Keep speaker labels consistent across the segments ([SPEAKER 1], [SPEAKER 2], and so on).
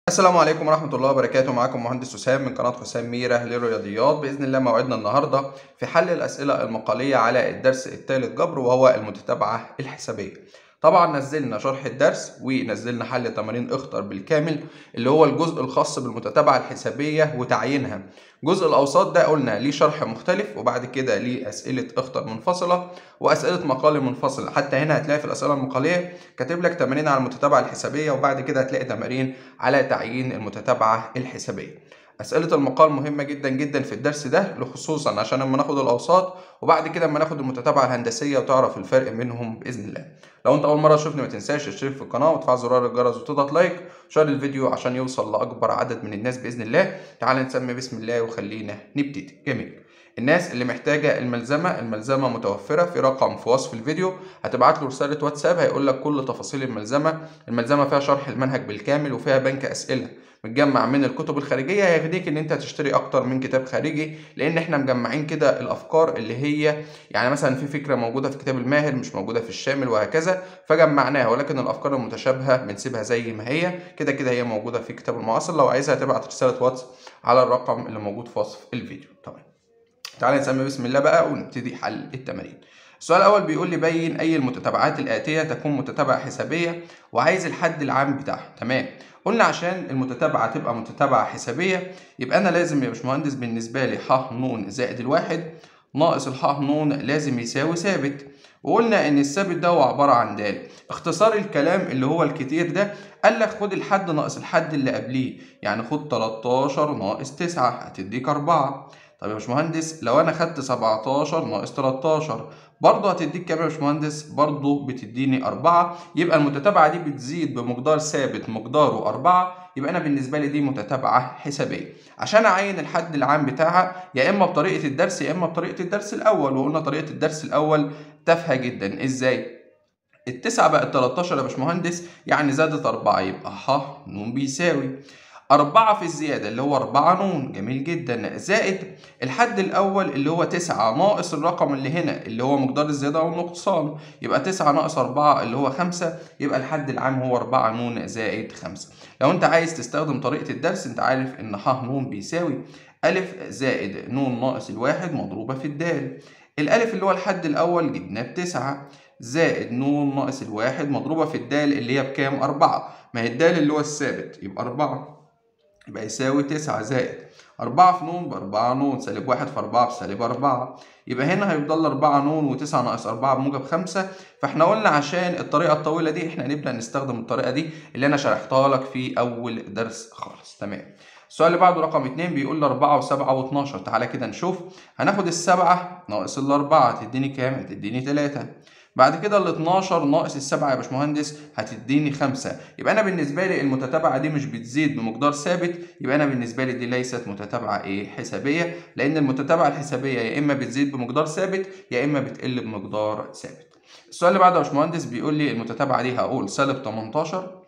[SPEAKER 1] السلام عليكم ورحمة الله وبركاته معاكم مهندس حسام من قناة حسام ميرة للرياضيات بإذن الله موعدنا النهاردة في حل الأسئلة المقالية على الدرس الثالث جبر وهو المتتابعة الحسابية طبعا نزلنا شرح الدرس ونزلنا حل تمارين اختر بالكامل اللي هو الجزء الخاص بالمتتابعة الحسابية وتعيينها جزء الأوساط ده قلنا ليه شرح مختلف وبعد كده ليه أسئلة اختر منفصلة وأسئلة مقالي منفصلة حتى هنا هتلاقي في الأسئلة المقالية كاتب لك تمارين على المتتابعة الحسابية وبعد كده هتلاقي تمارين على تعيين المتتابعة الحسابية أسئلة المقال مهمة جدا جدا في الدرس ده خصوصا عشان لما ناخد الأوساط وبعد كده لما ناخد المتتابعة الهندسية وتعرف الفرق بينهم بإذن الله. لو أنت أول مرة تشوفني ما تنساش تشترك في القناة وتفعل زرار الجرس وتضغط لايك وشير الفيديو عشان يوصل لأكبر عدد من الناس بإذن الله. تعال نسمي بسم الله وخلينا نبتدي. جميل. الناس اللي محتاجة الملزمة الملزمة متوفرة في رقم في وصف الفيديو هتبعت له رسالة واتساب هيقول لك كل تفاصيل الملزمة الملزمة فيها شرح المنهج بالكامل وفيها بنك أسئلة متجمع من الكتب الخارجيه هيغنيك ان انت تشتري اكتر من كتاب خارجي لان احنا مجمعين كده الافكار اللي هي يعني مثلا في فكره موجوده في كتاب الماهر مش موجوده في الشامل وهكذا فجمعناها ولكن الافكار المتشابهه بنسيبها زي ما هي كده كده هي موجوده في كتاب المعاصر لو عايزها تبعت رساله واتس على الرقم اللي موجود في وصف الفيديو طبعا تعالى نسمي بسم الله بقى ونبتدي حل التمارين السؤال الأول بيقول لي بين أي المتتابعات الآتية تكون متتابعة حسابية وعايز الحد العام بتاعها تمام قلنا عشان المتتابعة تبقى متتابعة حسابية يبقى أنا لازم يا باشمهندس بالنسبة لي ح ن زائد الواحد ناقص الح ن لازم يساوي ثابت وقلنا إن الثابت ده هو عبارة عن د اختصار الكلام اللي هو الكتير ده قال لك خد الحد ناقص الحد اللي قبليه يعني خد 13 ناقص 9 هتديك 4 طب يا باشمهندس لو انا خدت 17 ناقص 13 برضه هتديك كام يا باشمهندس؟ برضه بتديني 4 يبقى المتتابعة دي بتزيد بمقدار ثابت مقداره 4 يبقى انا بالنسبة لي دي متتابعة حسابية. عشان اعين الحد العام بتاعها يا اما بطريقة الدرس يا اما بطريقة الدرس الاول وقلنا طريقة الدرس الاول تافهة جدا ازاي؟ التسعة بقت 13 يا باشمهندس يعني زادت 4 يبقى ح ن بيساوي أربعة في الزيادة اللي هو أربعة نون جميل جدا زائد الحد الأول اللي هو تسعة ناقص الرقم اللي هنا اللي هو مقدار الزيادة أو النقصان يبقى تسعة ناقص أربعة اللي هو خمسة يبقى الحد العام هو أربعة نون زائد خمسة لو أنت عايز تستخدم طريقة الدرس أنت عارف إن ح نون بيساوي ألف زائد نون ناقص الواحد مضروبة في الدال الألف اللي هو الحد الأول جبناه بتسعة زائد نون ناقص الواحد مضروبة في الدال اللي هي بكام؟ أربعة ما هي الدال اللي هو الثابت يبقى أربعة يبقى يساوي تسعة زائد أربعة في نون بأربعة نون سالب واحد في أربعة بسالب أربعة يبقى هنا هيفضل أربعة نون وتسعة ناقص أربعة بموجب خمسة فاحنا قلنا عشان الطريقة الطويلة دي احنا هنبدأ نستخدم الطريقة دي اللي أنا شرحتها لك في أول درس خالص تمام السؤال اللي بعده رقم اتنين بيقول لي أربعة وسبعة واتناشر تعالى كده نشوف هناخد السبعة ناقص الأربعة هتديني كام؟ هتديني تلاتة بعد كده ال 12 ناقص السبعة يا باشمهندس هتديني خمسة يبقى أنا بالنسبة لي المتتابعة دي مش بتزيد بمقدار ثابت يبقى أنا بالنسبة لي دي ليست متتابعة إيه حسابية لأن المتتابعة الحسابية يا إما بتزيد بمقدار ثابت يا إما بتقل بمقدار ثابت. السؤال اللي بعده يا باشمهندس بيقول لي المتتابعة دي هقول سالب 18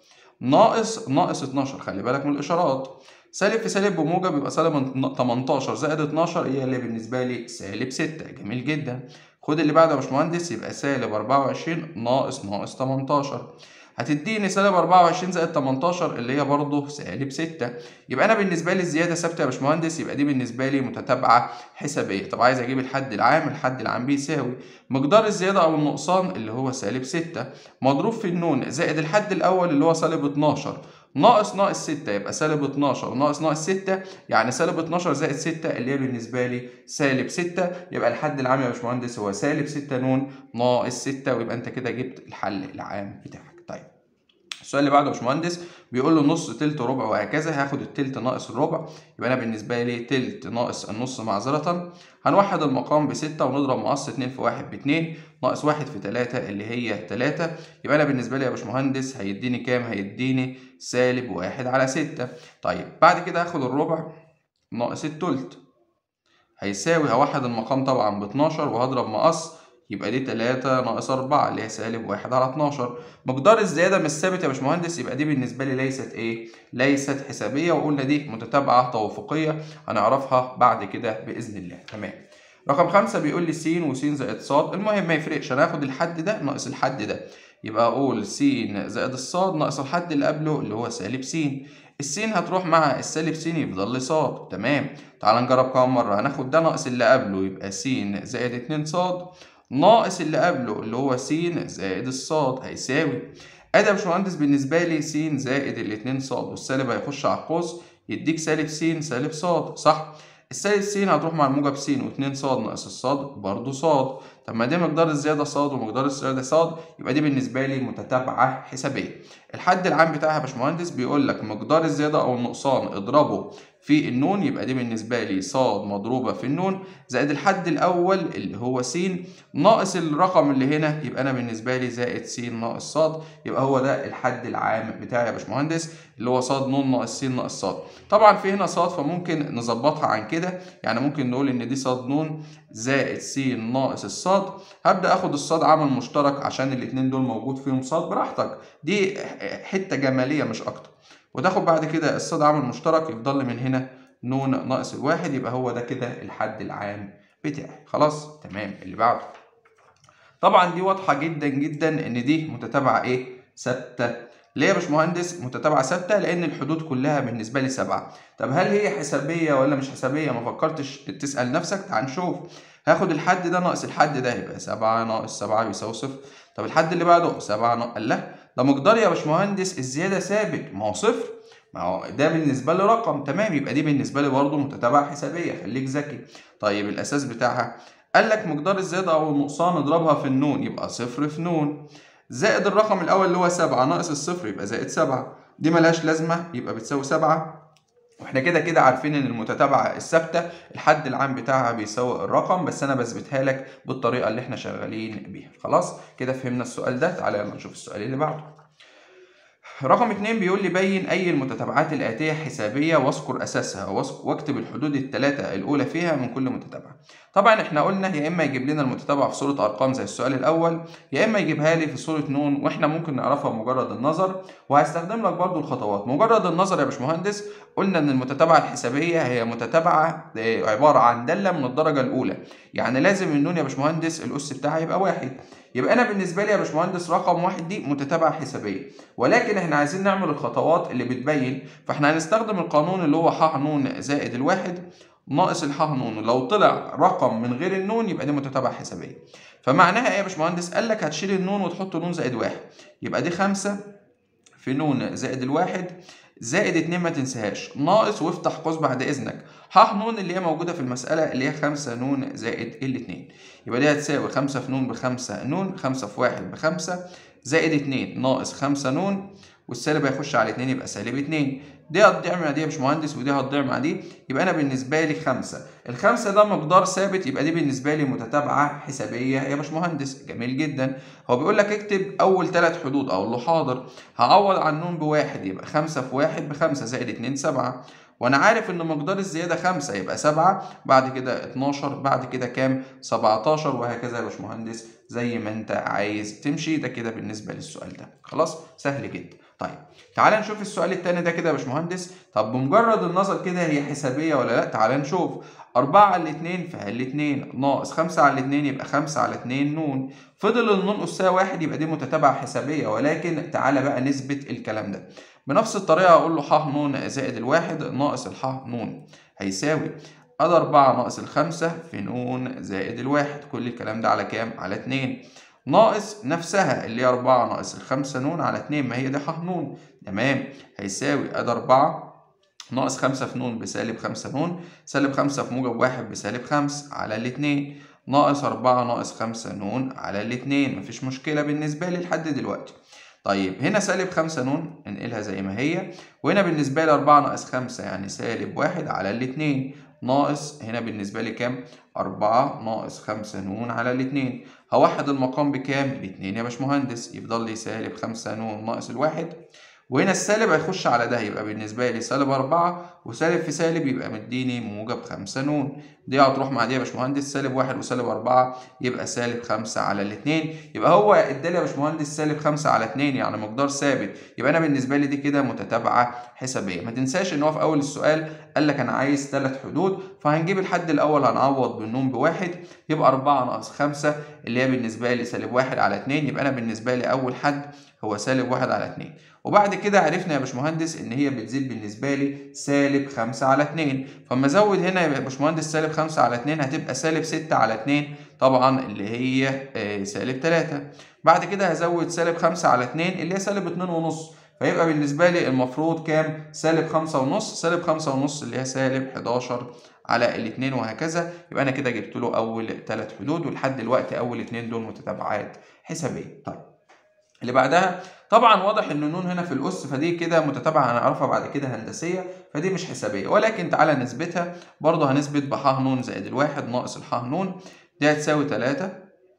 [SPEAKER 1] ناقص ناقص 12 خلي بالك من الإشارات سالب في سالب بموجب يبقى سالب 18 زائد 12 هي اللي بالنسبة لي سالب 6 جميل جدا خد اللي بعده يا باشمهندس يبقى سالب 24 ناقص ناقص 18 هتديني سالب 24 زائد 18 اللي هي برضه سالب 6 يبقى انا بالنسبه لي الزياده ثابته يا باشمهندس يبقى دي بالنسبه لي متتابعه حسابيه طب عايز اجيب الحد العام الحد العام بيساوي مقدار الزياده او النقصان اللي هو سالب 6 مضروب في النون زائد الحد الاول اللي هو سالب 12 ناقص ناقص 6 يبقى سالب 12 ناقص ناقص 6 يعني سالب 12 زائد 6 اللي هي بالنسبة لي سالب 6 يبقى الحد العام يا باشمهندس هو سالب 6 نون ناقص 6 ويبقى أنت كده جبت الحل العام بتاعك. طيب السؤال اللي بعده يا باشمهندس بيقول له نص تلت ربع وهكذا هاخد التلت ناقص الربع يبقى انا بالنسبه لي تلت ناقص النص معذره هنوحد المقام بستة ونضرب مقص اتنين في واحد باتنين ناقص واحد في تلاتة اللي هي تلاتة يبقى انا بالنسبه لي يا باشمهندس هيديني كام هيديني سالب واحد على ستة طيب بعد كده هاخد الربع ناقص التلت هيساوي هوحد المقام طبعا ب 12 وهضرب مقص يبقى دي 3 ناقص 4 اللي هي سالب 1 على 12 مقدار الزياده مش ثابت يا باشمهندس يبقى دي بالنسبه لي ليست ايه ليست حسابيه وقلنا دي متتابعه توافقيه هنعرفها بعد كده باذن الله تمام رقم خمسة بيقول لي س وس زائد ص المهم ما يفرقش انا هاخد الحد ده ناقص الحد ده يبقى اقول س زائد الصاد ناقص الحد اللي قبله اللي هو سالب س السين هتروح مع السالب س يفضل لي ص تمام تعال نجرب كمان مرة هناخد ده ناقص اللي قبله يبقى س زائد 2 ص ناقص اللي قبله اللي هو س زائد الصاد هيساوي ادي يا باشمهندس بالنسبة لي س زائد الاتنين ص والسالب هيخش على القوس يديك سالب س سالب ص صح؟ السالب س هتروح مع الموجب س و2 ص ناقص الصاد برضه ص طب ما دي مقدار الزياده ص ومقدار الزياده ص يبقى دي بالنسبه لي متتابعه حسابيه الحد العام بتاعها يا باشمهندس بيقول لك مقدار الزياده او النقصان اضربه في النون يبقى دي بالنسبه لي ص مضروبه في النون زائد الحد الاول اللي هو س ناقص الرقم اللي هنا يبقى انا بالنسبه لي زائد س ناقص ص يبقى هو ده الحد العام بتاعي يا باشمهندس اللي هو ص ن ناقص س ناقص ص طبعا في هنا ص فممكن نظبطها عن كده يعني ممكن نقول ان دي ص ن زائد س ناقص الصاد هبدا اخد الصاد عامل مشترك عشان الاتنين دول موجود فيهم صاد براحتك دي حته جماليه مش اكتر وتاخد بعد كده الصاد عامل مشترك يفضل لي من هنا ن ناقص الواحد يبقى هو ده كده الحد العام بتاعي خلاص تمام اللي بعده طبعا دي واضحه جدا جدا ان دي متتابعه ايه ثابته ليه يا باشمهندس متتابعه ثابته لان الحدود كلها بالنسبه لي سبعه طب هل هي حسابيه ولا مش حسابيه ما فكرتش تسال نفسك تعال نشوف هاخد الحد ده ناقص الحد ده يبقى 7 ناقص 7 بيساوي صفر طب الحد اللي بعده 7 ناقص لا ده مقدار يا باشمهندس الزياده ثابت ما هو صفر ما هو ده بالنسبه لي رقم تمام يبقى دي بالنسبه لي برضه متتابعه حسابيه خليك ذكي طيب الاساس بتاعها قال لك مقدار الزياده او النقصان اضربها في النون يبقى صفر في نون زائد الرقم الأول اللي هو سبعة ناقص الصفر يبقى زائد سبعة دي ملهاش لازمة يبقى بتساوي سبعة واحنا كده كده عارفين ان المتتابعة الثابتة الحد العام بتاعها بيساوي الرقم بس انا بثبتها لك بالطريقة اللي احنا شغالين بيها خلاص كده فهمنا السؤال ده تعالى يلا نشوف السؤال اللي بعده رقم اتنين بيقول لي بين أي المتتابعات الآتية حسابية واذكر أساسها واكتب الحدود الثلاثة الأولى فيها من كل متتابعة. طبعا احنا قلنا يا إما يجيب لنا المتتابعة في صورة أرقام زي السؤال الأول يا إما يجيبها لي في صورة نون وإحنا ممكن نعرفها بمجرد النظر وهستخدم لك برضو الخطوات. مجرد النظر يا باشمهندس قلنا إن المتتابعة الحسابية هي متتابعة عبارة عن دالة من الدرجة الأولى. يعني لازم النون يا باشمهندس الأس بتاعها يبقى واحد. يبقى انا بالنسبه لي يا باشمهندس رقم واحد دي متتابعه حسابيه ولكن احنا عايزين نعمل الخطوات اللي بتبين فاحنا هنستخدم القانون اللي هو ح ن زائد الواحد ناقص الح ن لو طلع رقم من غير النون يبقى دي متتابعه حسابيه فمعناها ايه يا باشمهندس قال لك هتشيل النون وتحط نون زائد واحد يبقى دي خمسة في نون زائد الواحد زائد اتنين ما تنساهاش ناقص وافتح قوس بعد اذنك ح ن اللي هي موجوده في المساله اللي هي 5 ن زائد الاتنين يبقى دي هتساوي 5 في ن بخمسة ن 5 في 1 بخمسة زائد 2 ناقص 5 ن والسالب هيخش على 2 يبقى سالب 2 دي هتضيع مع دي يا باشمهندس ودي هتضيع مع دي يبقى انا بالنسبه لي 5 الخمسه ده مقدار ثابت يبقى دي بالنسبه لي متتابعه حسابيه يا باشمهندس جميل جدا هو بيقول لك اكتب اول ثلاث حدود اقول له حاضر هعوض عن نون بواحد يبقى 5 في 1 بخمسة زائد 2 7 وانا عارف ان مقدار الزياده 5 يبقى 7 بعد كده 12 بعد كده كام 17 وهكذا يا باشمهندس زي ما انت عايز تمشي ده كده بالنسبه للسؤال ده خلاص سهل جدا طيب تعال نشوف السؤال التاني ده كده يا باشمهندس طب بمجرد النظر كده هي حسابيه ولا لا تعال نشوف 4 على 2 فهل 2 ناقص 5 على 2 يبقى 5 على 2 نون فضل النون أسها واحد يبقى دي متتابعة حسابية ولكن تعالى بقى نثبت الكلام ده بنفس الطريقة هقول له ح ن زائد الواحد ناقص الح ن هيساوي أدا أربعة ناقص الخمسة في ن زائد الواحد كل الكلام ده على كام؟ على اتنين ناقص نفسها اللي هي أربعة ناقص الخمسة ن على اتنين ما هي دي ح ن تمام هيساوي أدا أربعة ناقص خمسة في ن بسالب خمسة ن سالب خمسة في موجب واحد بسالب خمس على الاتنين ناقص أربعة ناقص خمسة ن على الاتنين مفيش مشكلة بالنسبة لي لحد دلوقتي طيب هنا سالب خمسة ن انقلها زي ما هي وهنا بالنسبة لي أربعة ناقص خمسة يعني سالب واحد على الاتنين ناقص هنا بالنسبة لي كام؟ أربعة ناقص خمسة ن على الاتنين هوحد المقام بكام؟ باتنين يا باشمهندس يفضل لي سالب خمسة ن ناقص الواحد وهنا السالب هيخش على ده يبقى بالنسبة لي سالب أربعة وسالب في سالب يبقى مديني موجب خمسة ن دي هتروح مع دي يا باشمهندس سالب واحد وسالب أربعة يبقى سالب خمسة على الاتنين يبقى هو ادالي يا باشمهندس سالب خمسة على اتنين يعني مقدار ثابت يبقى أنا بالنسبة لي دي كده متتابعة حسابية ما تنساش إن هو في أول السؤال قال لك أنا عايز ثلاث حدود فهنجيب الحد الأول هنعوض بالنون بواحد يبقى أربعة ناقص خمسة اللي هي بالنسبة لي سالب واحد على اتنين يبقى أنا بالنسبة لي أول حد هو سالب واحد على اتنين وبعد كده عرفنا يا باشمهندس ان هي بتزيد بالنسبه لي سالب 5 على 2 فاما ازود هنا يا باشمهندس سالب 5 على 2 هتبقى سالب 6 على 2 طبعا اللي هي آه، سالب 3 بعد كده هزود سالب 5 على 2 اللي هي سالب 2 ونص فيبقى بالنسبه لي المفروض كام سالب 5 ونص سالب 5 ونص اللي هي سالب 11 على الاثنين وهكذا يبقى انا كده جبت له اول ثلاث حدود ولحد دلوقتي اول اثنين دول متتابعات حسابيه طيب اللي بعدها طبعا واضح ان النون هنا في الاس فدي كده متتابعه هنعرفها بعد كده هندسيه فدي مش حسابيه ولكن تعالى نثبتها برضه هنثبت بح نون زائد الواحد ناقص الح نون دي هتساوي 3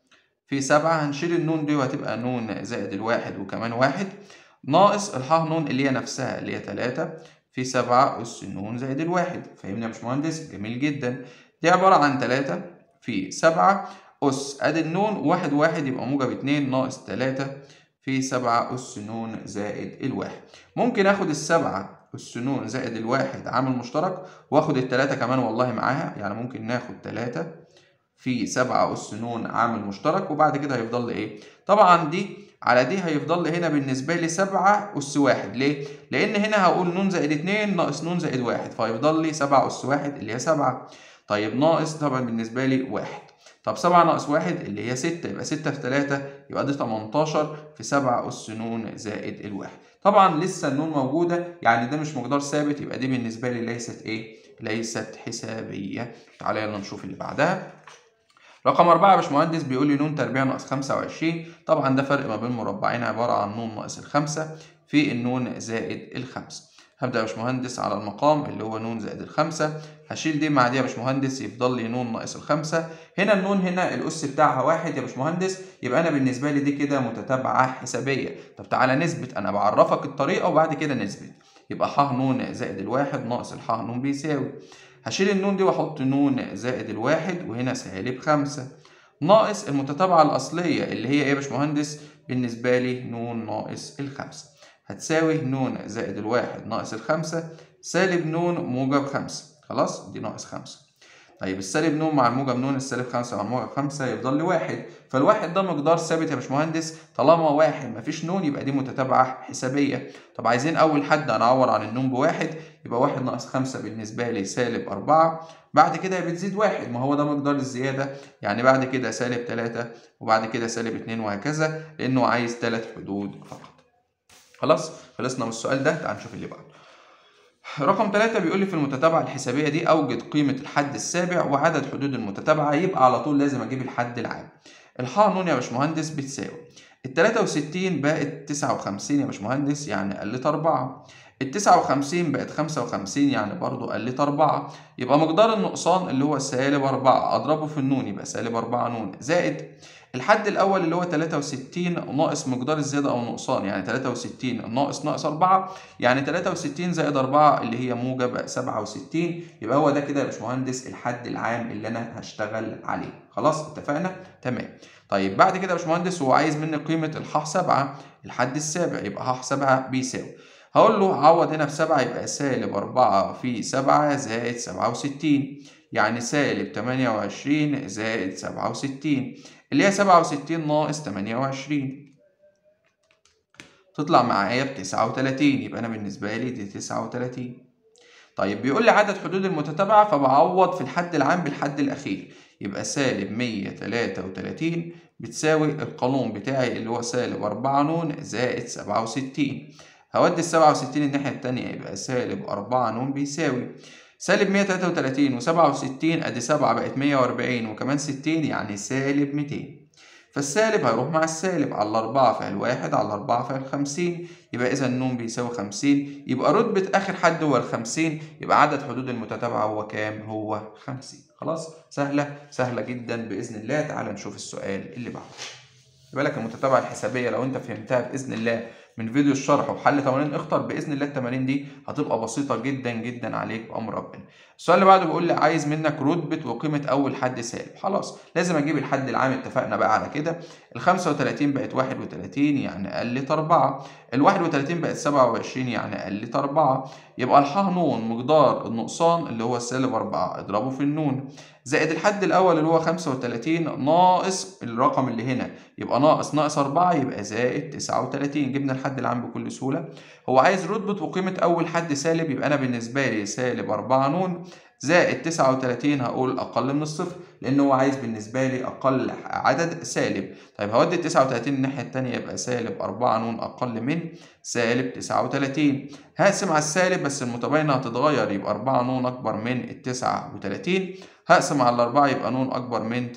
[SPEAKER 1] في 7 هنشيل النون دي وهتبقى نون زائد الواحد وكمان واحد ناقص الح نون اللي هي نفسها اللي هي 3 في 7 أس نون زائد الواحد فاهمني يا باشمهندس جميل جدا دي عبارة عن 3 في 7 أس أدي النون واحد واحد يبقى موجب 2 ناقص 3 في 7 أس نون زائد الواحد ممكن آخد السبعة أس نون زائد الواحد عامل مشترك وآخد التلاتة كمان والله معاها يعني ممكن ناخد 3 في 7 أس نون عامل مشترك وبعد كده هيفضل لي إيه؟ طبعا دي على دي هيفضل لي هنا بالنسبة لي 7 أس واحد ليه؟ لأن هنا هقول نون زائد 2 ناقص نون زائد واحد فهيفضل لي 7 أس واحد اللي هي 7 طيب ناقص طبعا بالنسبة لي واحد طب 7 ناقص واحد اللي هي 6 يبقى 6 في 3 يبقى دي 18 في 7 أس نون زائد الواحد طبعا لسه النون موجودة يعني ده مش مقدار ثابت يبقى دي بالنسبة لي ليست إيه؟ ليست حسابية تعالى يلا نشوف اللي بعدها رقم أربعة يا باشمهندس بيقول لي نون تربيع ناقص خمسة وعشرين طبعا ده فرق ما بين مربعين عبارة عن نون ناقص الخمسة في النون زائد الخمسة هبدأ يا باشمهندس على المقام اللي هو نون زائد الخمسة هشيل دي مع دي يا باشمهندس يفضل لي نون ناقص الخمسة هنا النون هنا الأس بتاعها واحد يا باشمهندس يبقى أنا بالنسبة لي دي كده متتابعة حسابية طب تعالى نثبت أنا بعرفك الطريقة وبعد كده نثبت يبقى ح نون زائد الواحد ناقص الح نون بيساوي هشيل النون دي واحط نون زائد الواحد وهنا سالب خمسة ناقص المتتابعة الأصلية اللي هي إيه يا باشمهندس؟ بالنسبة لي نون ناقص الخمسة هتساوي نون زائد الواحد ناقص الخمسة سالب نون موجب خمسة خلاص دي ناقص خمسة طيب السالب نون مع الموجب نون السالب خمسة مع الموجب خمسة يفضل لي واحد فالواحد ده مقدار ثابت يا باشمهندس طالما واحد مفيش نون يبقى دي متتابعة حسابية طب عايزين أول حد هنعوض عن النون بواحد يبقى واحد ناقص خمسة بالنسبة لي سالب أربعة بعد كده بتزيد واحد ما هو ده مقدار الزيادة يعني بعد كده سالب تلاتة وبعد كده سالب اتنين وهكذا لأنه عايز تلات حدود فقط خلاص خلصنا من السؤال ده تعال نشوف اللي بعده رقم ثلاثة بيقول لي في المتتابعة الحسابية دي أوجد قيمة الحد السابع وعدد حدود المتتابعة يبقى على طول لازم أجيب الحد العام. الحاء نون يا باشمهندس بتساوي ال 63 بقت 59 يا باشمهندس يعني قلت 4 ال 59 بقت 55 يعني برضو قلت 4 يبقى مقدار النقصان اللي هو سالب 4 أضربه في النون يبقى سالب 4 نون زائد الحد الأول اللي هو 63 ناقص مقدار الزيادة أو النقصان يعني 63 ناقص ناقص 4 يعني 63 زائد 4 اللي هي موجب 67 يبقى هو ده كده يا باشمهندس الحد العام اللي أنا هشتغل عليه خلاص اتفقنا؟ تمام طيب بعد كده يا باشمهندس هو عايز مني قيمة الح 7 الحد السابع يبقى ح 7 بيساوي هقول له عوض هنا في 7 يبقى سالب 4 في 7 زائد 67 يعني سالب 28 زائد 67 اللي هي 67 ناقص 28 تطلع معايا ب 39 يبقى انا بالنسبه لي دي 39 طيب بيقول لي عدد حدود المتتابعه فبعوض في الحد العام بالحد الاخير يبقى سالب 133 بتساوي القانون بتاعي اللي هو سالب 4 نون زائد 67 هودي ال 67 الناحيه التانية يبقى سالب 4 نون بيساوي سالب 133 و67 ادي 7 بقت 140 وكمان 60 يعني سالب 200 فالسالب هيروح مع السالب على الأربعة فعل واحد على الأربعة فعل خمسين يبقى إذا النون بيساوي خمسين يبقى رتبة آخر حد هو الخمسين يبقى عدد حدود المتتابعة هو كام؟ هو خمسين خلاص؟ سهلة سهلة جدا بإذن الله تعال نشوف السؤال اللي بعده يبقى لك المتتابعة الحسابية لو أنت فهمتها بإذن الله من فيديو الشرح وحل تمارين اختر باذن الله التمارين دي هتبقى بسيطه جدا جدا عليك بامر ربنا السؤال اللي بعده بيقول لي عايز منك رتبه وقيمه اول حد سالب خلاص لازم اجيب الحد العام اتفقنا بقى على كده ال 35 بقت 31 يعني قلت 4 ال 31 بقت 27 يعني قلت 4 يبقى الح ن مقدار النقصان اللي هو سالب 4 اضربه في النون زائد الحد الأول اللي هو 35 ناقص الرقم اللي هنا يبقى ناقص ناقص 4 يبقى زائد 39 جبنا الحد العام بكل سهولة هو عايز رتبة وقيمة أول حد سالب يبقى أنا بالنسبة لي سالب 4 ن زائد 39 هقول أقل من الصفر لأن هو عايز بالنسبة لي أقل عدد سالب طيب هودي ال 39 الناحية التانية يبقى سالب 4 ن أقل من سالب 39 هقسم على السالب بس المتباينة هتتغير يبقى 4 ن أكبر من ال 39 هقسم على الأربعة يبقى ن أكبر من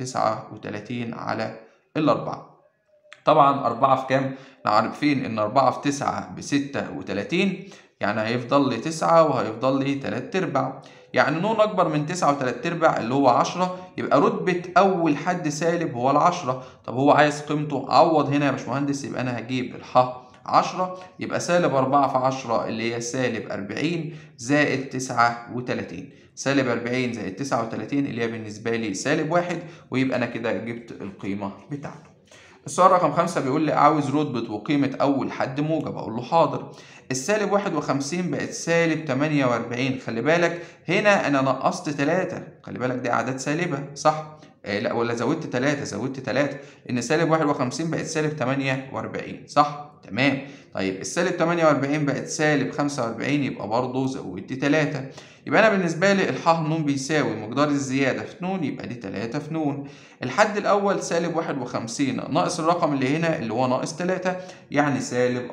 [SPEAKER 1] 39 على الأربعة طبعا أربعة في كام؟ احنا عارفين إن أربعة في تسعة بستة وتلاتين يعني هيفضل لي تسعة وهيفضل لي تلات أرباع يعني ن أكبر من تسعة وتلات أرباع اللي هو عشرة يبقى رتبة أول حد سالب هو العشرة طب هو عايز قيمته عوض هنا يا باشمهندس يبقى أنا هجيب الح عشرة يبقى سالب أربعة في عشرة اللي هي سالب أربعين زائد تسعة وتلاتين سالب أربعين زائد تسعة وتلاتين اللي هي بالنسبة لي سالب واحد ويبقى أنا كده جبت القيمة بتاعته. السؤال رقم خمسة بيقول لي عاوز رتبة وقيمة أول حد موجب أقول له حاضر السالب واحد وخمسين بقت سالب تمانية وأربعين خلي بالك هنا أنا نقصت تلاتة خلي بالك دي أعداد سالبة صح؟ آه لا ولا زودت تلاتة زودت تلاتة لأن سالب واحد وخمسين بقت سالب تمانية وأربعين صح؟ تمام طيب السالب 48 بقت سالب 45 يبقى برضه زودت 3 يبقى انا بالنسبه لي الح ن بيساوي مقدار الزياده في ن يبقى دي 3 في ن الحد الاول سالب 51 ناقص الرقم اللي هنا اللي هو ناقص 3 يعني سالب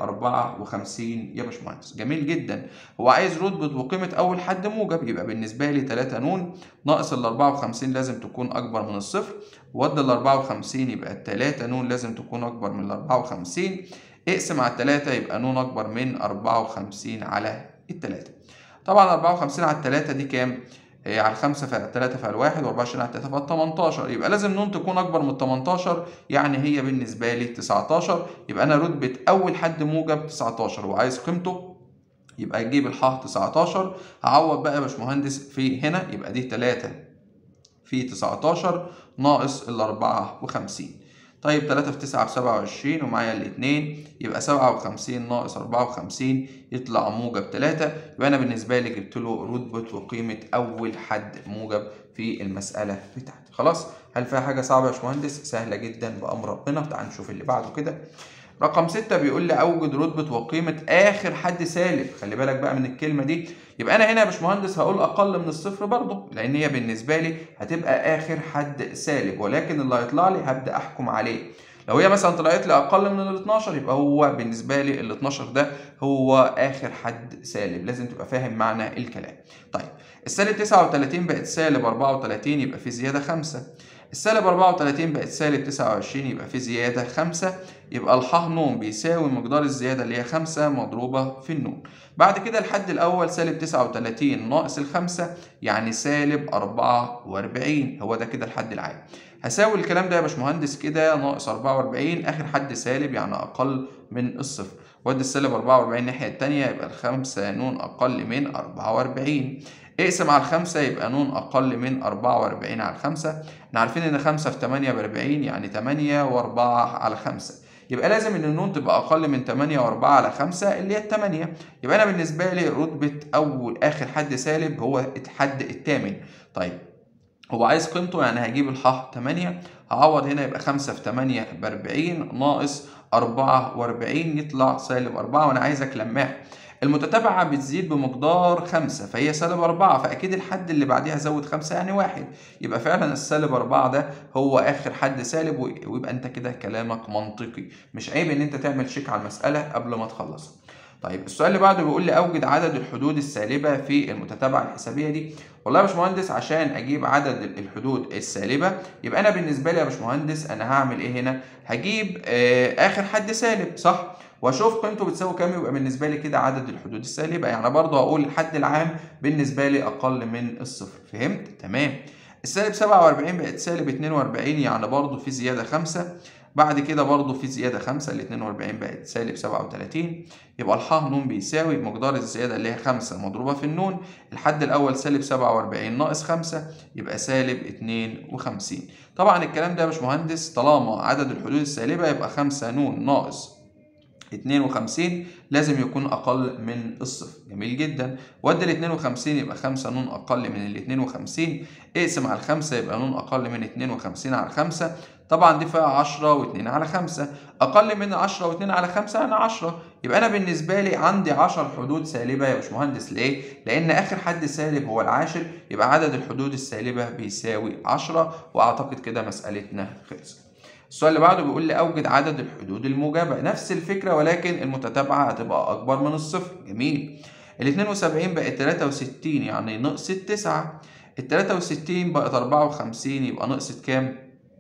[SPEAKER 1] 54 يا باشمهندس جميل جدا هو عايز رتبه وقيمه اول حد موجب يبقى بالنسبه لي 3 ن ناقص ال 54 لازم تكون اكبر من الصفر ود ال 54 يبقى 3 ن لازم تكون اكبر من ال 54 اقسم على التلاتة يبقى ن أكبر من أربعة وخمسين على التلاتة طبعا أربعة وخمسين على التلاتة دي كام؟ إيه على الخمسة فعلى التلاتة فعلى الواحد وأربعة وعشرين على التلاتة فعلى التمنتاشر يبقى لازم ن تكون أكبر من التمنتاشر يعني هي بالنسبة لي تسعتاشر يبقى أنا رتبة أول حد موجب تسعتاشر وعايز قيمته يبقى أجيب الح تسعتاشر هعوض بقى يا باشمهندس في هنا يبقى دي تلاتة في تسعتاشر ناقص الأربعة وخمسين طيب 3 في 9 في 27 ومعايا الاثنين يبقى 57 ناقص 54 يطلع موجب 3 يبقى انا بالنسبه لي جبت له رتبه وقيمه اول حد موجب في المساله بتاعتي خلاص هل فيها حاجه صعبه يا باشمهندس سهله جدا بامر ربنا تعال نشوف اللي بعده كده رقم ستة بيقول لي أوجد رتبة وقيمة آخر حد سالب، خلي بالك بقى من الكلمة دي، يبقى أنا هنا يا باشمهندس هقول أقل من الصفر برضه، لأن هي بالنسبة لي هتبقى آخر حد سالب، ولكن اللي هيطلع لي هبدأ أحكم عليه. لو هي مثلا طلعت لي أقل من ال 12 يبقى هو بالنسبة لي ال 12 ده هو آخر حد سالب، لازم تبقى فاهم معنى الكلام. طيب السالب 39 بقت سالب 34 يبقى في زيادة 5. السالب 34 بقت سالب 29 يبقى في زيادة 5 يبقى الح ن بيساوي مقدار الزيادة اللي هي 5 مضروبة في النون بعد كده الحد الأول سالب 39 ناقص الخمسة يعني سالب 44 هو ده كده الحد العام هساوي الكلام ده يا باشمهندس كده ناقص 44 آخر حد سالب يعني أقل من الصفر ودي السالب 44 الناحية التانية يبقى الخمسة ن أقل من 44 اقسم على الخمسة يبقى ن أقل من أربعة وأربعين على الخمسة احنا عارفين إن خمسة في تمانية بأربعين يعني تمانية وأربعة على خمسة يبقى لازم إن النون تبقى أقل من تمانية وأربعة على خمسة اللي هي التمانية يبقى أنا بالنسبة لي رتبة أول آخر حد سالب هو الحد التامن طيب هو عايز قيمته يعني هجيب الح 8 هعوض هنا يبقى 5 في 8 ب 40 ناقص 44 يطلع سالب 4 وانا عايزك لماح المتتابعة بتزيد بمقدار خمسة فهي سالب أربعة فأكيد الحد اللي بعديها زود خمسة يعني واحد يبقى فعلا السالب أربعة ده هو آخر حد سالب ويبقى أنت كده كلامك منطقي مش عيب إن أنت تعمل شيك على المسألة قبل ما تخلصها. طيب السؤال اللي بعده بيقول لي أوجد عدد الحدود السالبة في المتتابعة الحسابية دي والله يا باشمهندس عشان أجيب عدد الحدود السالبة يبقى أنا بالنسبة لي يا باشمهندس أنا هعمل إيه هنا؟ هجيب آه آخر حد سالب صح؟ واشوف قيمته بتساوي كام يبقى بالنسبه لي كده عدد الحدود السالبه يعني برضه هقول الحد العام بالنسبه لي اقل من الصفر فهمت تمام السالب 47 بقت سالب 42 يعني برضه في زياده 5 بعد كده برضه في زياده 5 ال 42 بقت سالب 37 يبقى الح ن بيساوي مقدار الزياده اللي هي 5 مضروبه في النون الحد الاول سالب 47 ناقص 5 يبقى سالب 52 طبعا الكلام ده يا باشمهندس طالما عدد الحدود السالبه يبقى 5 ن ناقص 52 لازم يكون أقل من الصفر جميل جدا ودي ال 52 يبقى 5 نون أقل من ال 52 اقسم على الخمسة يبقى نون أقل من 52 على 5 طبعا دي فيها 10 و2 على 5 أقل من 10 و2 على 5 يعني 10 يبقى أنا بالنسبة لي عندي 10 حدود سالبة يا باشمهندس ليه؟ لأن آخر حد سالب هو العاشر يبقى عدد الحدود السالبة بيساوي 10 وأعتقد كده مسألتنا خلصت. السؤال اللي بعده بيقول لي أوجد عدد الحدود الموجبة نفس الفكرة ولكن المتتابعة هتبقى أكبر من الصفر جميل ال 72 بقت 63 يعني نقصت 9 ال 63 بقت 54 يبقى نقصت كام؟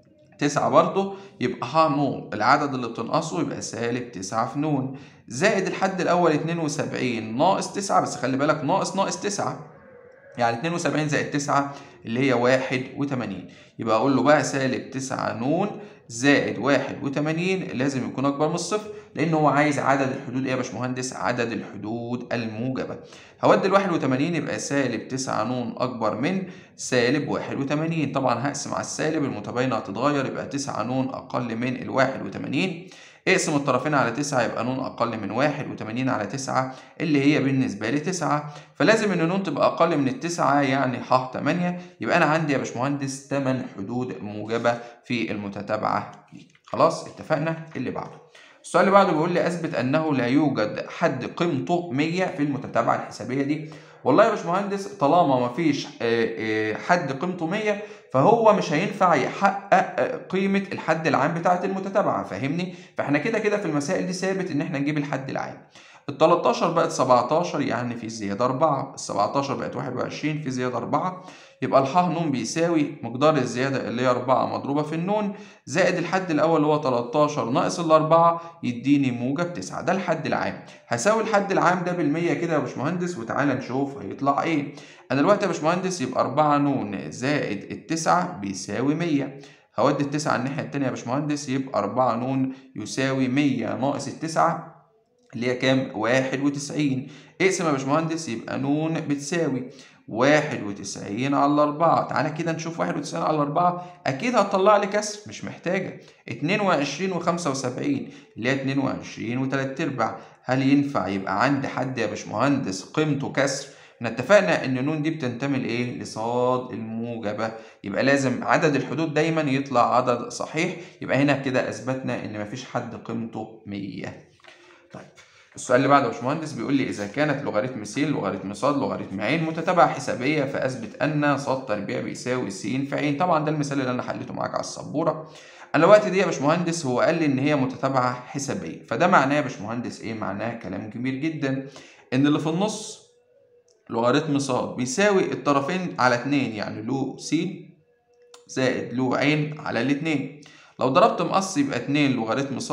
[SPEAKER 1] 9 برضه يبقى ح نون العدد اللي بتنقصه يبقى سالب 9 في نون زائد الحد الأول 72 ناقص 9 بس خلي بالك ناقص ناقص 9 يعني 72 زائد 9 اللي هي 81 يبقى أقول له بقى سالب 9 نون زائد 81 لازم يكون أكبر من الصفر لأن هو عايز عدد الحدود إيه يا باشمهندس؟ عدد الحدود الموجبة. هودي ال 81 يبقى سالب 9 نون أكبر من سالب 81 طبعا هقسم على السالب المتباينة هتتغير يبقى 9 نون أقل من ال 81 اقسم الطرفين على 9 يبقى نون أقل من 81 على 9 اللي هي بالنسبة لي 9 فلازم إن نون تبقى أقل من التسعة يعني ح 8 يبقى أنا عندي يا باشمهندس 8 حدود موجبة في المتتابعة دي خلاص اتفقنا اللي بعده السؤال اللي بعده بيقول لي اثبت انه لا يوجد حد قيمته 100 في المتتابعه الحسابيه دي والله يا باشمهندس طالما ما فيش حد قيمته 100 فهو مش هينفع يحقق قيمه الحد العام بتاعه المتتابعه فاهمني فاحنا كده كده في المسائل دي ثابت ان احنا نجيب الحد العام ال 13 بقت 17 يعني في زيادة 4 ال 17 بقت 21 في زيادة 4 يبقى الح نون بيساوي مقدار الزيادة اللي هي 4 مضروبة في النون زائد الحد الأول اللي هو 13 ناقص الأربعة يديني موجب 9 ده الحد العام هساوي الحد العام ده بالمية كده يا باشمهندس وتعالى نشوف هيطلع إيه أنا دلوقتي يا باشمهندس يبقى 4 نون زائد التسعة بيساوي 100 هودي التسعة الناحية التانية يا باشمهندس يبقى 4 نون يساوي 100 ناقص التسعة اللي هي كام؟ واحد وتسعين اقسم يا باشمهندس يبقى نون بتساوي واحد وتسعين على أربعة تعالى كده نشوف واحد وتسعين على أربعة أكيد هتطلع لي كسر مش محتاجة اتنين وعشرين وخمسة وسبعين اللي هي اتنين وعشرين وتلات أرباع هل ينفع يبقى عندي حد يا باشمهندس قيمته كسر؟ احنا اتفقنا ان نون دي بتنتمي لايه؟ لصاد الموجبة يبقى لازم عدد الحدود دايما يطلع عدد صحيح يبقى هنا كده اثبتنا ان مفيش حد قيمته 100 طيب السؤال اللي بعده يا باشمهندس بيقول لي اذا كانت لوغاريتم س لوغاريتم ص لوغاريتم ع متتابعه حسابيه فاثبت ان ص تربيع بيساوي س في ع طبعا ده المثال اللي انا حليته معاك على السبوره انا الوقت دي يا باشمهندس هو قال لي ان هي متتابعه حسابيه فده معناه يا باشمهندس ايه معناه كلام كبير جدا ان اللي في النص لوغاريتم ص بيساوي الطرفين على 2 يعني له س زائد له ع على الاتنين لو ضربت مقص يبقى 2 لوغاريتم ص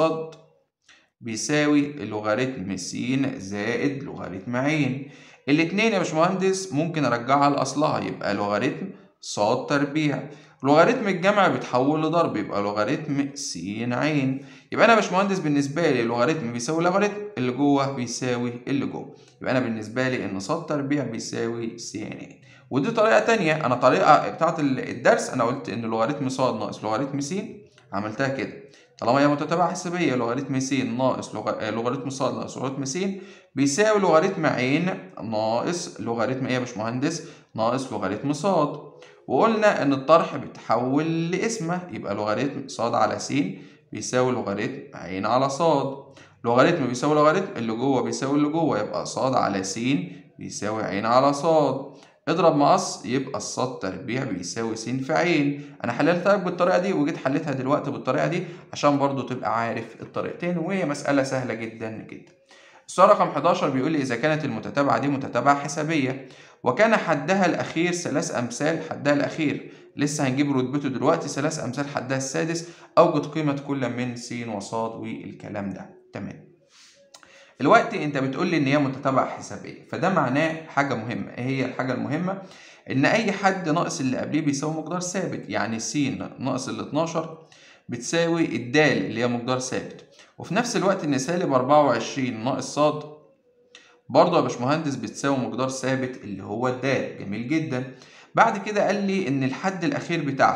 [SPEAKER 1] بيساوي لوغاريتم س زائد لوغاريتم ع الاتنين يا باشمهندس ممكن ارجعها لاصلها يبقى لوغاريتم ص تربيع لوغاريتم الجمع بيتحول لضرب يبقى لوغاريتم س ع يبقى انا يا باشمهندس بالنسبه لي لوغاريتم بيساوي لوغاريتم اللي جوه بيساوي اللي جوه يبقى انا بالنسبه لي ان ص تربيع بيساوي س ع ودي طريقه تانية انا طريقه بتاعت الدرس انا قلت ان لوغاريتم ص ناقص لوغاريتم س عملتها كده طالما هي متتابعة حسابية لوغاريتم س ناقص لوغاريتم ص ناقص لوغاريتم س بيساوي لوغاريتم ع ناقص لوغاريتم ايه يا باشمهندس؟ ناقص لوغاريتم ص وقلنا إن الطرح بيتحول لاسمه يبقى لوغاريتم ص على س بيساوي لوغاريتم ع على ص لوغاريتم بيساوي لوغاريتم اللي جوه بيساوي اللي جوه يبقى ص على س بيساوي ع على ص اضرب مقص يبقى الصاد تربيع بيساوي س في ع انا حللتها لك بالطريقه دي وجيت حليتها دلوقتي بالطريقه دي عشان برضو تبقى عارف الطريقتين وهي مساله سهله جدا جدا السؤال رقم 11 بيقول لي اذا كانت المتتابعه دي متتابعه حسابيه وكان حدها الاخير ثلاث امثال حدها الاخير لسه هنجيب رتبته دلوقتي ثلاث امثال حدها السادس اوجد قيمه كل من س وصاد والكلام ده تمام الوقت انت بتقول لي ان هي متتابعه حسابيه فده معناه حاجه مهمه ايه هي الحاجه المهمه ان اي حد ناقص اللي قبليه بيساوي مقدار ثابت يعني س ناقص ال 12 بتساوي الدال اللي هي مقدار ثابت وفي نفس الوقت ان سالب 24 ناقص ص برضه يا باشمهندس بتساوي مقدار ثابت اللي هو الدال جميل جدا بعد كده قال لي ان الحد الاخير بتاعها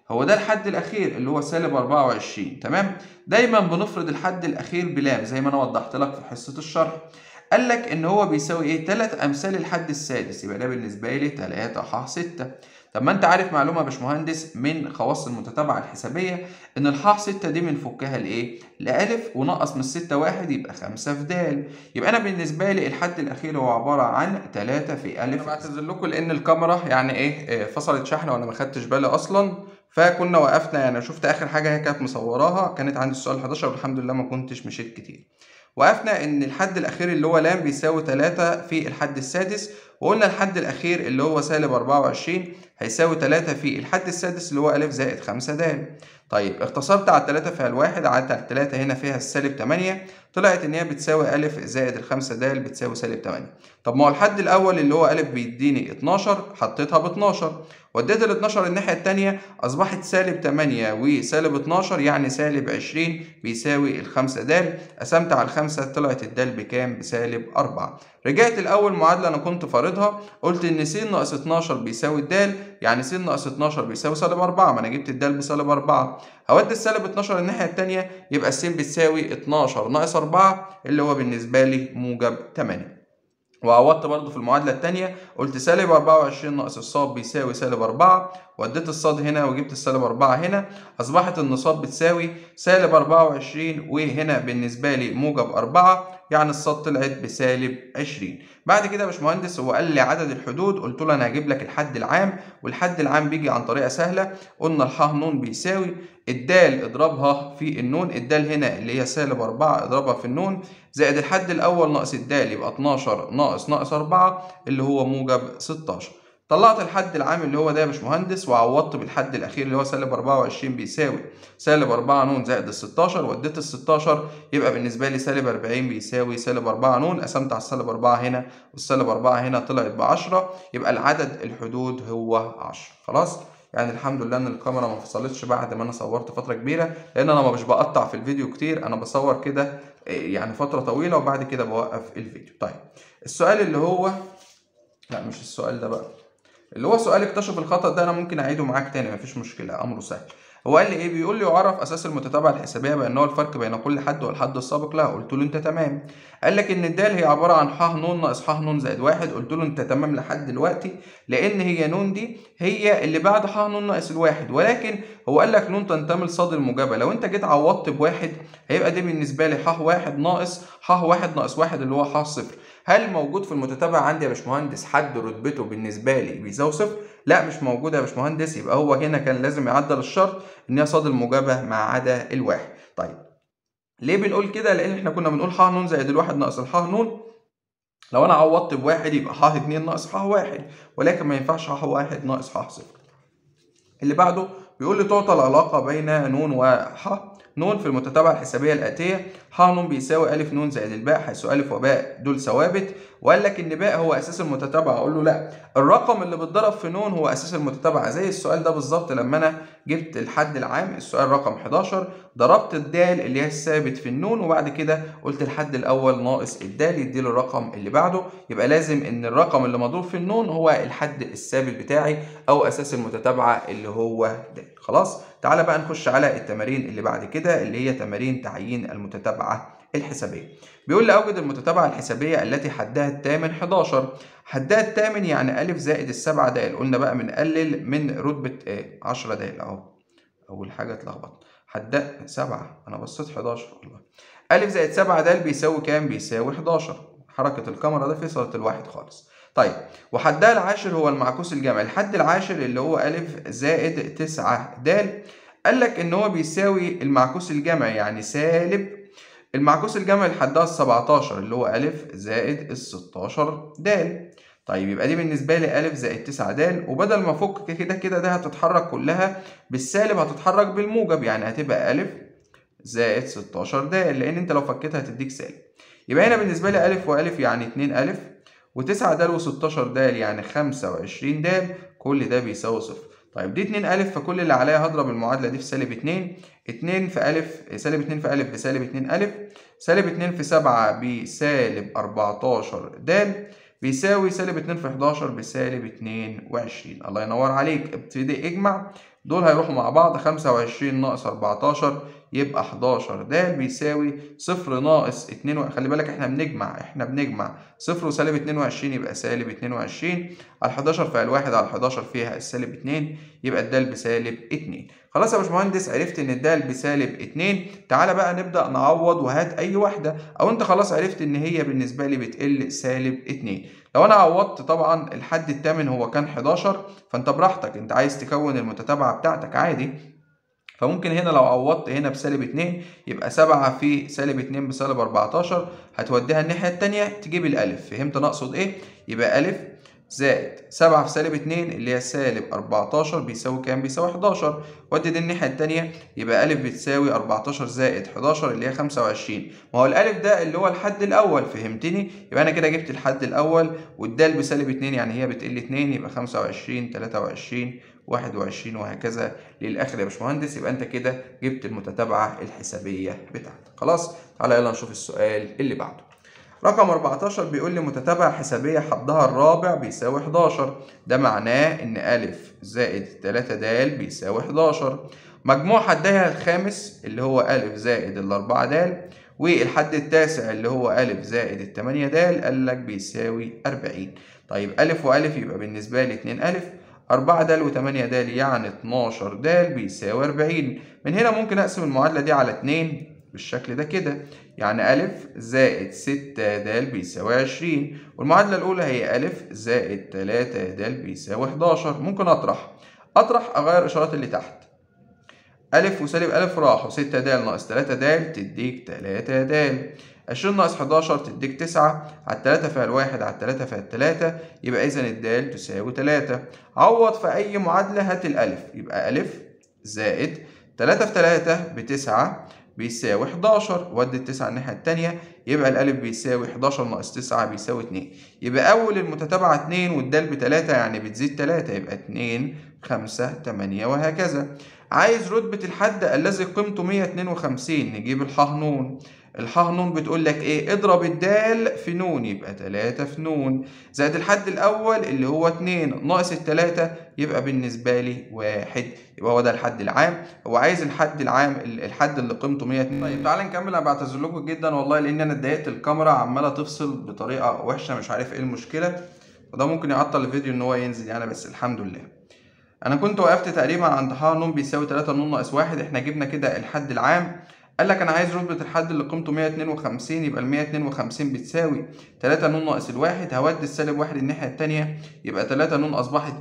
[SPEAKER 1] هو ده الحد الأخير اللي هو سالب 24 تمام دايما بنفرض الحد الأخير بلام زي ما أنا وضحت لك في حصة الشرح قال لك إن هو بيساوي إيه؟ تلات أمثال الحد السادس يبقى ده بالنسبة لي 3 ح 6 طب ما انت عارف معلومه يا باشمهندس من خواص المتتابعه الحسابيه ان الحاح 6 دي بنفكها لايه؟ لالف ونقص من الستة واحد يبقى 5 في د يبقى انا بالنسبه لي الحد الاخير هو عباره عن 3 في الف انا بعتذر لكم لان الكاميرا يعني ايه فصلت شحن وانا ما خدتش بالي اصلا فكنا وقفنا يعني شفت اخر حاجه هي كانت مصوراها كانت عندي السؤال 11 والحمد لله ما كنتش مشيت كتير وقفنا ان الحد الاخير اللي هو لام بيساوي 3 في الحد السادس وقلنا الحد الاخير اللي هو سالب 24 هيساوي 3 في الحد السادس اللي هو أ زائد 5 د طيب اختصرت على 3 فيها الواحد على 3 هنا فيها السالب 8 طلعت ان هي بتساوي أ زائد ال 5 د بتساوي سالب 8 طب ما هو الحد الاول اللي هو أ بيديني 12 حطيتها ب 12 وديت ال 12 الناحية التانية أصبحت سالب 8 وسالب 12 يعني سالب 20 بيساوي ال 5 د قسمت على الخمسة طلعت الدال بكام؟ بسالب 4 رجعت الأول معادلة أنا كنت فارضها قلت إن س ناقص 12 بيساوي الدال يعني س ناقص 12 بيساوي سالب 4 ما أنا جبت الدال بسالب 4 هودي السالب 12 الناحية التانية يبقى الس بتساوي 12 ناقص 4 اللي هو بالنسبة لي موجب 8 وعوضت برضو في المعادلة التانية قلت سالب 24 ناقص الصاد بيساوي سالب 4 وديت الصاد هنا وجبت السالب 4 هنا أصبحت النصاب بتساوي سالب 24 وهنا بالنسبة لي موجب 4 يعني الصاد طلعت بسالب 20 بعد كده يا باشمهندس هو قال لي عدد الحدود قلت له انا هجيب لك الحد العام والحد العام بيجي عن طريقه سهله قلنا الح ن بيساوي الدال اضربها في النون الدال هنا اللي هي سالب 4 اضربها في النون زائد الحد الاول ناقص الدال يبقى 12 ناقص ناقص 4 اللي هو موجب 16 طلعت الحد العام اللي هو ده يا باشمهندس وعوضت بالحد الاخير اللي هو سالب 24 بيساوي سالب 4 ن زائد ال 16 وديت ال 16 يبقى بالنسبه لي سالب 40 بيساوي سالب 4 ن قسمت على السالب 4 هنا والسالب 4 هنا طلعت ب 10 يبقى العدد الحدود هو 10 خلاص يعني الحمد لله ان الكاميرا ما فصلتش بعد ما انا صورت فتره كبيره لان انا مش بقطع في الفيديو كتير انا بصور كده يعني فتره طويله وبعد كده بوقف الفيديو طيب السؤال اللي هو لا مش السؤال ده بقى اللي هو سؤال اكتشف الخطأ ده انا ممكن اعيده معاك تاني مفيش مشكله امره سهل هو قال لي ايه بيقول لي يعرف اساس المتتابعه الحسابيه بان هو الفرق بين كل حد والحد السابق لا قلت له انت تمام قال لك ان الدال هي عباره عن ح ن ناقص ح ن زائد واحد قلت له انت تمام لحد دلوقتي لان هي ن دي هي اللي بعد ح ن ناقص الواحد ولكن هو قال لك ن تنتمي لصاد الموجبه لو انت جيت عوضت بواحد هيبقى دي بالنسبه لي ح واحد ناقص ح واحد ناقص واحد اللي هو ح صفر هل موجود في المتتابعه عندي يا باشمهندس حد رتبته بالنسبه لي بيساوي صفر لا مش موجود يا باشمهندس يبقى هو هنا كان لازم يعدل الشرط ان هي صاد الموجبه ما عدا الواحد طيب ليه بنقول كده لان احنا كنا بنقول ح ن زائد الواحد ناقص الح ن لو انا عوضت بواحد يبقى ح 2 ناقص ح واحد ولكن ما ينفعش ح واحد ناقص ح صفر اللي بعده بيقول لي تعطى العلاقة بين ن وح ن في المتتابعة الحسابية الآتية ح ن بيساوي أ ن زائد الباء حيث أ وباء دول ثوابت وقال لك إن باء هو أساس المتتابعة أقول له لا الرقم اللي بيتضرب في ن هو أساس المتتابعة زي السؤال ده بالظبط لما أنا جبت الحد العام السؤال رقم 11 ضربت الدال اللي هي الثابت في النون وبعد كده قلت الحد الأول ناقص الدال يديله الرقم اللي بعده يبقى لازم إن الرقم اللي مضروب في النون هو الحد الثابت بتاعي أو أساس المتتابعة اللي هو د خلاص تعالى بقى نخش على التمارين اللي بعد كده اللي هي تمارين تعيين المتتابعة الحسابية بيقول لي أوجد المتتابعة الحسابية التي حدها الثامن 11 حدها الثامن يعني أ زائد السبعة د قلنا بقى بنقلل من رتبة إيه 10 د أهو أول حاجة اتلخبط حدها سبعة أنا بصيت 11 والله أ زائد سبعة د بيساوي كام؟ بيساوي 11 حركة الكاميرا ده فصلت الواحد خالص طيب وحدها العاشر هو المعكوس الجمعي الحد العاشر اللي هو أ زائد 9 د قال لك إن هو بيساوي المعكوس الجمعي يعني سالب المعكوس الجمعي اللي حدها ال 17 اللي هو أ زائد ال 16 د طيب يبقى دي بالنسبة لي أ زائد 9 د وبدل ما أفك كده كده ده هتتحرك كلها بالسالب هتتحرك بالموجب يعني هتبقى أ زائد 16 د لأن أنت لو فكيتها هتديك سالب يبقى هنا بالنسبة لي أ وأ يعني 2 أ و9 د و16 د يعني 25 د كل ده بيساوي صفر طيب دي 2 أ فكل اللي عليا هضرب المعادلة دي في سالب 2 2 في أ سالب 2 في أ بسالب 2 أ سالب 2 في 7 بسالب 14 د بيساوي سالب 2 في 11 بسالب 22 الله ينور عليك ابتدي اجمع دول هيروحوا مع بعض 25 ناقص 14 يبقى 11 د بيساوي صفر ناقص 2 خلي بالك احنا بنجمع احنا بنجمع صفر وسالب 22 يبقى سالب 22 على 11 فيها الواحد على 11 فيها السالب 2 يبقى الدال بسالب 2 خلاص يا باشمهندس عرفت ان الدال بسالب 2 تعالى بقى نبدا نعوض وهات اي واحده او انت خلاص عرفت ان هي بالنسبه لي بتقل سالب 2 لو انا عوضت طبعا الحد الثامن هو كان 11 فانت براحتك انت عايز تكون المتتابعه بتاعتك عادي فممكن هنا لو عوضت هنا بسالب 2 يبقى 7 في سالب 2 بسالب 14 هتوديها الناحية التانية تجيب الألف فهمت أنا أقصد إيه؟ يبقى ألف زائد 7 في سالب 2 اللي هي سالب 14 بيساوي كام؟ بيساوي 11 ودي دي الناحية التانية يبقى ألف بتساوي 14 زائد 11 اللي هي 25 ما هو الألف ده اللي هو الحد الأول فهمتني؟ يبقى أنا كده جبت الحد الأول والدال بسالب 2 يعني هي بتقل 2 يبقى 25 23 21 وهكذا للاخر يا باشمهندس يبقى انت كده جبت المتتابعه الحسابيه بتاعتك خلاص تعالى يلا نشوف السؤال اللي بعده رقم 14 بيقول لي متتابعة حسابية حدها الرابع بيساوي 11 ده معناه إن أ زائد 3 د بيساوي 11 مجموع حدها الخامس اللي هو أ زائد الأربعة د والحد التاسع اللي هو أ زائد التمانية د قال لك بيساوي 40 طيب أ وأ يبقى بالنسبة لي 2 أ أربعة د وتمانية د يعني اتناشر د بيساوي أربعين من هنا ممكن أقسم المعادلة دي على اتنين بالشكل ده كده يعني أ زائد ستة د بيساوي عشرين والمعادلة الأولى هي أ زائد تلاتة د بيساوي حداشر ممكن أطرح أطرح أغير الإشارات اللي تحت أ وسالب أ راحوا ستة د ناقص تلاتة د تديك تلاتة د عشرين ناقص حداشر تديك تسعة على التلاتة فيها الواحد على التلاتة فيها التلاتة يبقى إذا الدال تساوي تلاتة عوض في أي معادلة هات الألف يبقى ألف زائد تلاتة في تلاتة بتسعة بيساوي 11 ودي التسعة الناحية التانية يبقى الألف بيساوي 11 ناقص 9 بيساوي 2 يبقى أول المتتابعة 2 والدال بتلاتة يعني بتزيد 3 يبقى 2 5 8 وهكذا عايز رتبة الحد الذي قيمته 152 نجيب الحاء نون الحاء نون بتقول لك ايه اضرب الدال في نون يبقى 3 في نون زائد الحد الاول اللي هو 2 ناقص التلاتة يبقى بالنسبه لي واحد يبقى هو ده الحد العام هو عايز الحد العام الحد اللي قيمته 100 طيب تعالى نكمل انا بعتذر لكم جدا والله لان انا اتضايقت الكاميرا عماله تفصل بطريقه وحشه مش عارف ايه المشكله وده ممكن يعطل الفيديو ان هو ينزل يعني بس الحمد لله انا كنت وقفت تقريبا عند ح ن بيساوي 3 ن ناقص 1 احنا جبنا كده الحد العام قال لك انا عايز رتبة الحد اللي قيمته 152 يبقى ال 152 بتساوي 3 ن ناقص الواحد هودي السالب واحد الناحية التانية يبقى 3 ن أصبحت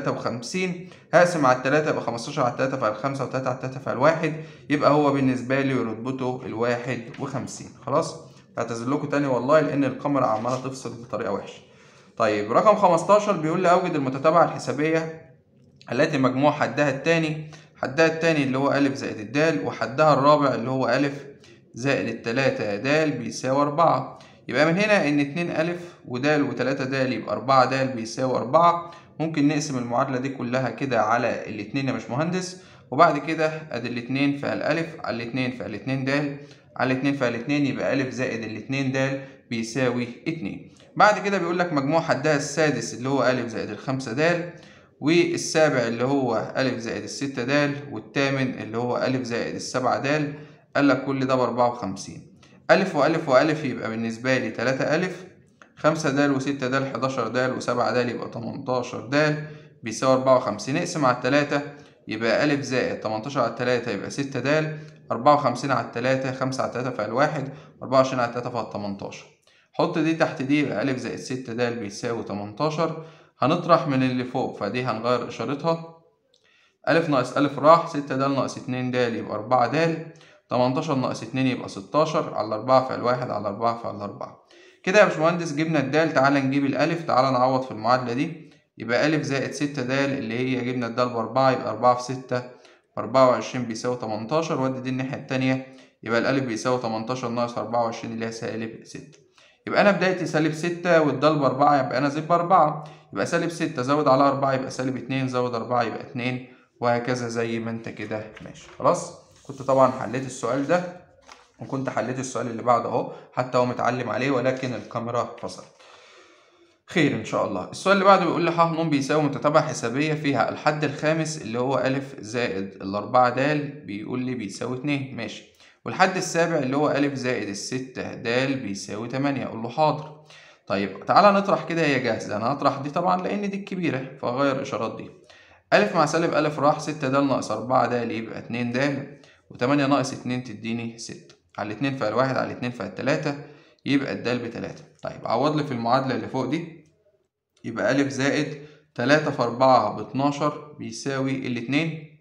[SPEAKER 1] 153 هقسم على التلاتة يبقى 15 على التلاتة فعل 5 و3 على التلاتة فعل واحد يبقى هو بالنسبة لي رتبته ال 51 خلاص بعتذر لكم تاني والله لأن الكاميرا عمالة تفصل بطريقة وحشة طيب رقم 15 بيقول لي أوجد المتتابعة الحسابية التي مجموع حدها التاني حدها التاني اللي هو أ زائد الدال وحدها الرابع اللي هو أ زائد التلاتة د بيساوي أربعة يبقى من هنا إن اتنين أ ود وتلاتة د يبقى أربعة د بيساوي أربعة ممكن نقسم المعادلة دي كلها كده على الاتنين يا باشمهندس وبعد كده أدي الاتنين في الألف على الاتنين في الاتنين د على الاتنين في الاتنين يبقى أ زائد الاتنين د بيساوي اتنين بعد كده بيقول لك مجموع حدها السادس اللي هو أ زائد الخمسة د والسابع اللي هو أ زائد الستة د والثامن اللي هو أ زائد السبعة د قال لك كل ده بأربعة وخمسين ألف وألف وألف يبقى بالنسبة لي تلاتة ألف خمسة د وستة د حداشر د وسبعة د يبقى تمنتاشر د بيساوي أربعة وخمسين اقسم على التلاتة يبقى أ زائد تمنتاشر على التلاتة يبقى ستة د أربعة وخمسين على التلاتة خمسة على التلاتة فعل واحد أربعة وعشرين على التلاتة فعل تمنتاشر حط دي تحت دي يبقى أ زائد ستة د بيساوي تمنتاشر هنطرح من اللي فوق فدي هنغير إشارتها ألف ناقص ألف راح ستة د ناقص اتنين د يبقى أربعة د تمنتاشر ناقص اتنين يبقى ستاشر على أربعة فعل واحد على أربعة فعل أربعة كده يا باشمهندس جبنا الدال تعالى نجيب الألف تعالى نعوض في المعادلة دي يبقى ألف زائد ستة د اللي هي جبنا الدال بأربعة يبقى أربعة في ستة أربعة وعشرين بيساوي تمنتاشر ودي دي الناحية التانية يبقى الألف بيساوي تمنتاشر ناقص أربعة وعشرين اللي هي سالب ستة يبقى أنا بدايتي سالب ستة والدال بأربعة يبقى أنا زد بأربعة يبقى سالب ستة زود على أربعة يبقى سالب اتنين زود أربعة يبقى اتنين وهكذا زي ما أنت كده ماشي خلاص كنت طبعا حليت السؤال ده وكنت حليت السؤال اللي بعده أهو حتى هو متعلم عليه ولكن الكاميرا فصلت خير إن شاء الله السؤال اللي بعده بيقول لي ح ن بيساوي متتابعة حسابية فيها الحد الخامس اللي هو أ زائد الأربعة د بيقول لي بيساوي اتنين ماشي والحد السابع اللي هو أ زائد الستة د بيساوي تمانية أقول له حاضر طيب تعالى نطرح كده هي جاهزة أنا هطرح دي طبعا لأن دي الكبيرة فهغير الإشارات دي أ مع سالب أ راح ستة د ناقص أربعة د يبقى اتنين د وتمانية ناقص اتنين تديني ستة على الاتنين فيها الواحد على الاتنين فيها التلاتة يبقى الدال بتلاتة طيب عوض لي في المعادلة اللي فوق دي يبقى أ زائد تلاتة في أربعة باتناشر بيساوي الاتنين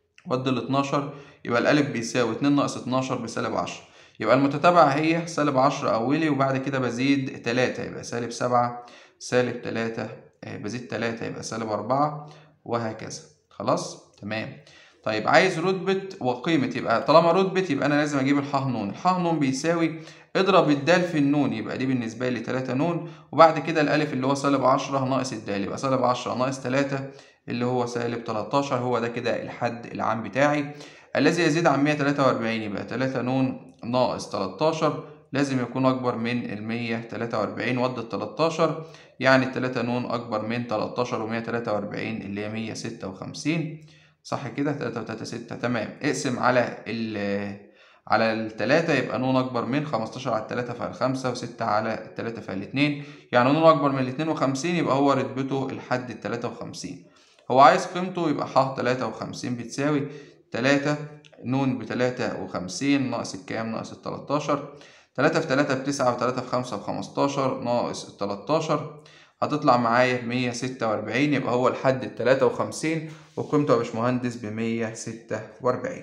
[SPEAKER 1] ود الاتناشر يبقى الألف بيساوي اتنين ناقص اتناشر بسالب عشرة يبقى المتتابعة هي سالب عشرة أولي وبعد كده بزيد تلاتة يبقى سالب سبعة سالب تلاتة بزيد تلاتة يبقى سالب أربعة وهكذا خلاص تمام طيب عايز رتبة وقيمة يبقى طالما رتبة يبقى أنا لازم أجيب الح ن الح ن بيساوي اضرب الدال في النون يبقى دي بالنسبة لي تلاتة نون وبعد كده الألف اللي هو سالب عشرة ناقص الدال يبقى سالب عشرة ناقص تلاتة اللي هو سالب تلاتاشر هو ده كده الحد العام بتاعي الذي يزيد عن مية تلاتة وأربعين يبقى تلاتة نون ناقص تلاتاشر لازم يكون أكبر من المية تلاتة وأربعين وضد التلاتاشر يعني التلاتة نون أكبر من تلاتاشر ومية تلاتة وأربعين اللي هي مية ستة وخمسين صح كده تلاتة وتلاتة ستة تمام اقسم على ال على التلاتة يبقى نون أكبر من خمستاشر على التلاتة فالخمسة وستة على التلاتة فالاتنين يعني نون أكبر من الاتنين وخمسين يبقى هو رتبته الحد التلاتة وخمسين هو عايز قيمته يبقى ح تلاتة وخمسين بتساوي تلاتة نون بتلاتة وخمسين ناقص الكام ناقص التلاتاشر تلاتة في تلاتة بتسعة وتلاتة في خمسة بخمستاشر ناقص التلاتاشر هتطلع معايا بمية ستة وأربعين يبقى هو الحد التلاتة وخمسين وقيمته يا باشمهندس بمية ستة وأربعين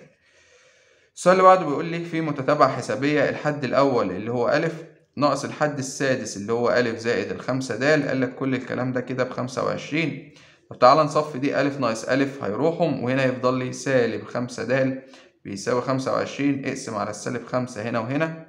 [SPEAKER 1] السؤال اللي بعده بيقول لي في متتابعة حسابية الحد الأول اللي هو أ ناقص الحد السادس اللي هو أ زائد الخمسة د قال لك كل الكلام ده كده بخمسة وعشرين طب تعالى نصفي دي أ ناقص أ هيروحهم وهنا يفضل لي سالب خمسة د بيساوي خمسة وعشرين اقسم على السالب خمسة هنا وهنا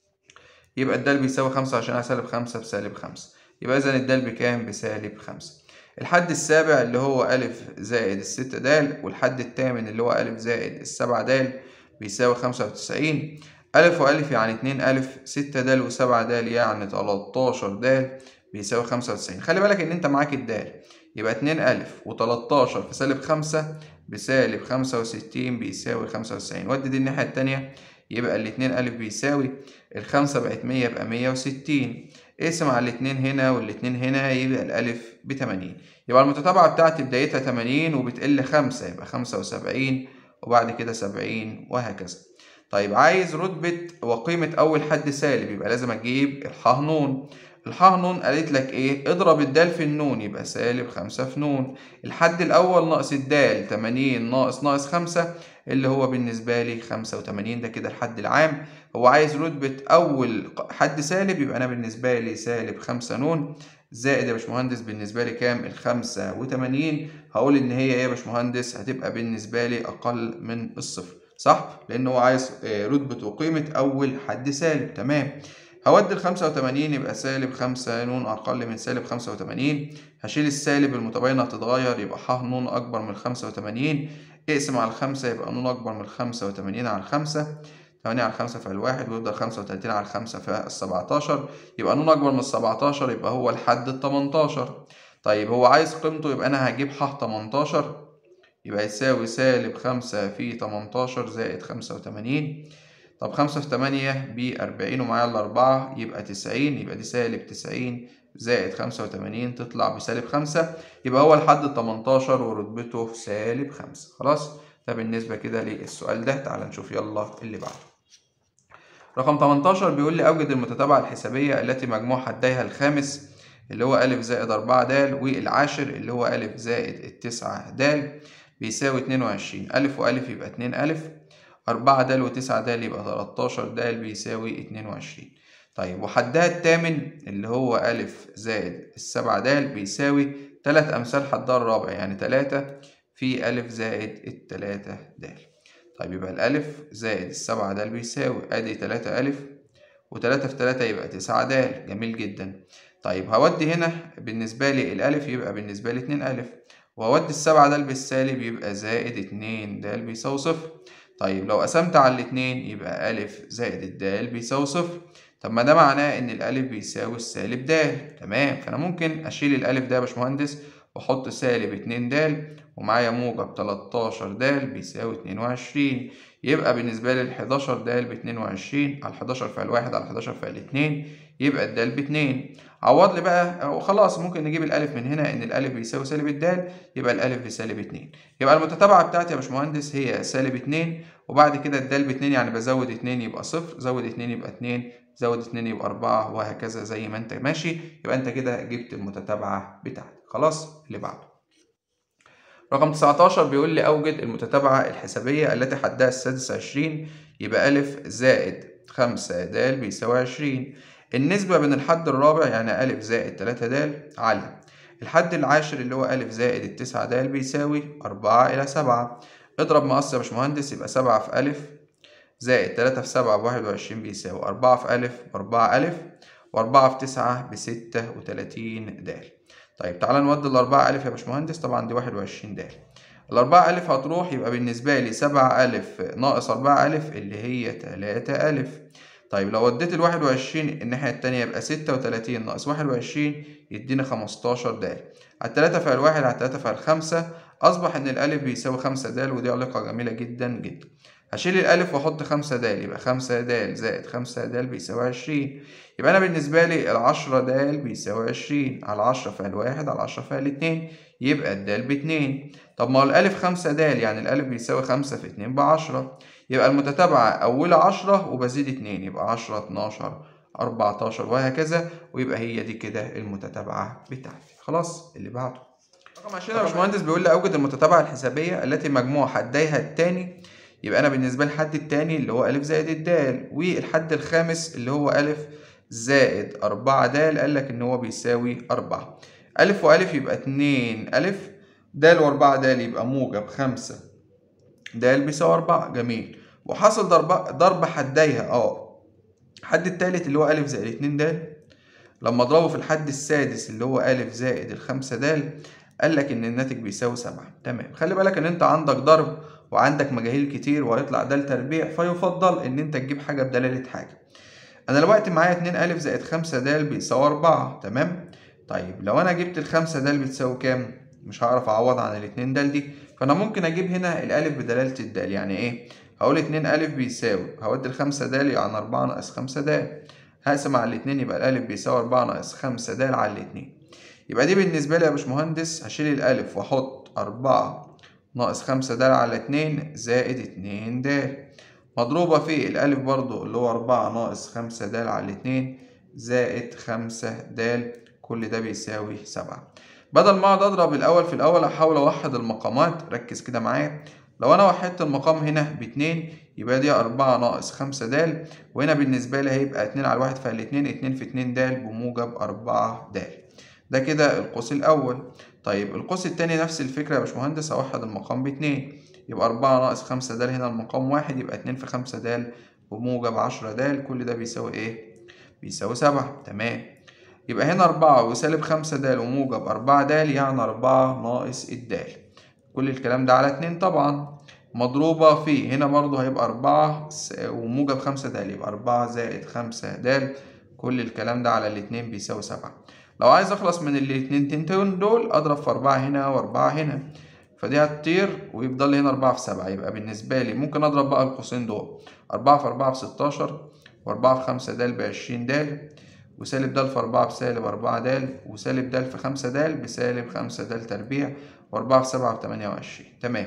[SPEAKER 1] يبقى الدال بيساوي خمسة وعشرين على سالب خمسة بسالب خمسة يبقى إذا الدال بكام؟ بسالب خمسة الحد السابع اللي هو أ زائد الستة د والحد الثامن اللي هو أ زائد السبعة د بيساوي خمسة وتسعين ألف وألف يعني اتنين ألف ستة د وسبعة د يعني تلاتاشر د بيساوي خمسة وتسعين خلي بالك إن أنت معاك الدال يبقى اتنين ألف وتلاتاشر في سالب خمسة بسالب خمسة وستين بيساوي خمسة وتسعين ودي دي الناحية التانية يبقى الاتنين ألف بيساوي الخمسة بقت مية يبقى مية وستين اقسم على الاتنين هنا والاتنين هنا يبقى الألف بتمانين يبقى المتتابعة بتاعتي بدايتها تمانين وبتقل خمسة يبقى خمسة وسبعين وبعد كده سبعين وهكذا طيب عايز رتبة وقيمة أول حد سالب يبقى لازم أجيب الح ن الح ن قالت لك إيه اضرب الدال في النون يبقى سالب خمسة في نون الحد الأول ناقص الدال تمانين ناقص ناقص خمسة اللي هو بالنسبة لي خمسة وتمانين ده كده الحد العام هو عايز رتبة أول حد سالب يبقى أنا بالنسبة لي سالب خمسة نون زائد يا باشمهندس بالنسبة لي كام الخمسة وتمانين هقول إن هي إيه يا باشمهندس هتبقى بالنسبة لي أقل من الصفر صح؟ لأن هو عايز رتبة وقيمة أول حد سالب تمام هودي الخمسة وتمانين يبقى سالب خمسة نون أقل من سالب خمسة وتمانين هشيل السالب المتباينة هتتغير يبقى ح نون أكبر من خمسة وتمانين اقسم على الخمسة يبقى نون أكبر من خمسة وتمانين على الخمسة تمانية على الخمسة في الواحد ويفضل خمسة وتلاتين على الخمسة في السبعتاشر يبقى نون أكبر من السبعتاشر يبقى هو الحد التمنتاشر طيب هو عايز قيمته يبقى أنا هجيب ح تمنتاشر يبقى يساوي سالب خمسة في تمنتاشر زائد خمسة وتمانين طب خمسة في تمانية بأربعين ومعايا الأربعة يبقى تسعين يبقى دي سالب تسعين زائد خمسة وتمانين تطلع بسالب خمسة يبقى هو الحد التمنتاشر ورتبته سالب خمسة خلاص ده بالنسبة كده للسؤال ده تعال نشوف يلا اللي بعده رقم 18 بيقول لي أوجد المتتابعة الحسابية التي مجموع حديها الخامس اللي هو أ زائد أربعة د والعاشر اللي هو أ زائد التسعة د بيساوي اتنين وعشرين ألف وألف يبقى اتنين ألف أربعة د وتسعة د يبقى تلاتاشر د بيساوي اتنين وعشرين طيب وحدها التامن اللي هو أ زائد السبعة د بيساوي تلات أمثال حدها الرابع يعني تلاتة في أ زائد التلاتة د طيب يبقى الألف زائد السبعة د بيساوي أدي تلاتة ألف وتلاتة في تلاتة يبقى تسعة د جميل جدا طيب هودي هنا بالنسبة لي الألف يبقى بالنسبة لي اتنين ألف وهودي السبعة د بالسالب يبقى زائد اتنين د بيساوي صفر طيب لو قسمت على الاتنين يبقى ألف زائد الدال بيساوي صفر طب ما ده معناه ان الالف بيساوي السالب د تمام فانا ممكن اشيل الالف ده يا باشمهندس واحط سالب اتنين د ومعايا موجب 13 د بيساوي 22 يبقى بالنسبة لي ال 11 د ب 22 على 11 فعل واحد على 11 فعل اتنين يبقى الدال باتنين عوض لي بقى وخلاص ممكن نجيب الألف من هنا إن الألف بيساوي سالب الدال يبقى الألف بسالب اتنين يبقى المتتابعة بتاعتي يا باشمهندس هي سالب اتنين وبعد كده الدال باتنين يعني بزود اتنين يبقى صفر زود اتنين يبقى اتنين زود اتنين يبقى أربعة وهكذا زي ما أنت ماشي يبقى أنت كده جبت المتتابعة بتاعتك خلاص اللي بعده رقم 19 بيقول لي أوجد المتتابعة الحسابية التي حدها السادس عشرين يبقى ألف زائد خمسة د بيساوي عشرين النسبة بين الحد الرابع يعني ألف زائد تلاتة د على الحد العاشر اللي هو ألف زائد التسعة د بيساوي أربعة إلى سبعة اضرب مقص يا باشمهندس يبقى سبعة في ألف زائد تلاتة في سبعة بواحد وعشرين بيساوي أربعة في ألف بأربعة ألف وأربعة في تسعة بستة وتلاتين د طيب تعالى نودي الأربعة ألف يا باشمهندس طبعا دي واحد وعشرين د الأربعة ألف هتروح يبقى بالنسبة لي سبعة ألف ناقص أربعة ألف اللي هي تلاتة ألف طيب لو وديت الواحد وعشرين الناحية التانية يبقى ستة وتلاتين ناقص واحد وعشرين يدينا خمستاشر د على التلاتة فعل واحد على التلاتة فعل خمسة أصبح إن الألف بيساوي خمسة د ودي علاقة جميلة جدا جدا هشيل الألف وأحط خمسة د يبقى خمسة د زائد خمسة د بيساوي عشرين يبقى أنا بالنسبة لي العشرة د بيساوي عشرين على عشرة فعل واحد على عشرة فعل اتنين يبقى الدال باتنين طب ما هو الألف خمسة د يعني الألف بيساوي خمسة في اتنين بعشرة يبقى المتتابعة أولها عشرة وبزيد اتنين يبقى عشرة اتناشر أربعتاشر وهكذا ويبقى هي دي كده المتتابعة بتاعتي خلاص اللي بعده رقم 20 يا باشمهندس بيقول لي أوجد المتتابعة الحسابية التي مجموع حديها التاني يبقى أنا بالنسبة للحد التاني اللي هو ألف زائد الدال والحد الخامس اللي هو ألف زائد أربعة د قال لك إن هو بيساوي أربعة ألف وألف يبقى اتنين ألف د وأربعة د يبقى موجب خمسة د بيساوي أربعة جميل وحصل ضرب ضرب حديها اه الحد التالت اللي هو ألف زائد اتنين د لما اضربه في الحد السادس اللي هو ألف زائد الخمسة د قال لك إن الناتج بيساوي سبعة تمام خلي بالك إن أنت عندك ضرب وعندك مجاهيل كتير وهيطلع د تربيع فيفضل إن أنت تجيب حاجة بدلالة حاجة أنا دلوقتي معايا اتنين ألف زائد خمسة د بيساوي أربعة تمام طيب لو أنا جبت الخمسة د بتساوي كام؟ مش هعرف أعوض عن الاتنين د دي فأنا ممكن أجيب هنا الألف بدلالة الدال يعني إيه؟ هقول اتنين ألف بيساوي هودي الخمسة د يعني أربعة ناقص خمسة د هقسم على الاتنين يبقى الألف بيساوي أربعة ناقص خمسة د على الاتنين يبقى دي بالنسبة لي يا باشمهندس هشيل الألف وأحط أربعة ناقص خمسة د على اتنين زائد اتنين د مضروبة في الألف برضو اللي هو أربعة ناقص خمسة د على الاتنين زائد خمسة د كل ده بيساوي سبعة بدل ما أقعد أضرب الأول في الأول أحاول أوحد المقامات ركز كده معايا لو أنا وحدت المقام هنا باتنين يبقى دي أربعة ناقص خمسة د وهنا بالنسبة لي هيبقى اتنين على واحد فعل اتنين اتنين في اتنين د بموجب أربعة د ده كده القوس الأول طيب القوس التاني نفس الفكرة يا باشمهندس أوحد المقام باتنين يبقى أربعة ناقص خمسة د هنا المقام واحد يبقى اتنين في خمسة د بموجب عشرة د كل ده بيساوي إيه؟ بيساوي سبعة تمام يبقى هنا أربعة وسالب خمسة د وموجب أربعة د يعني أربعة ناقص الدال كل الكلام ده على اتنين طبعا مضروبة في هنا برضه هيبقى أربعة وموجب خمسة د يبقى أربعة زائد خمسة د كل الكلام ده على الاتنين بيساوي سبعة لو عايز أخلص من الاتنين تنتين دول أضرب في أربعة هنا وأربعة هنا فدي هتطير ويفضل لي هنا أربعة في سبعة يبقى بالنسبة لي ممكن أضرب بقى القوسين دول أربعة في أربعة بستاشر وأربعة في خمسة د بعشرين د وسالب د في أربعة بسالب أربعة د وسالب د في خمسة د بسالب خمسة د تربيع وأربعة في سبعة بتمانية وعشرين تمام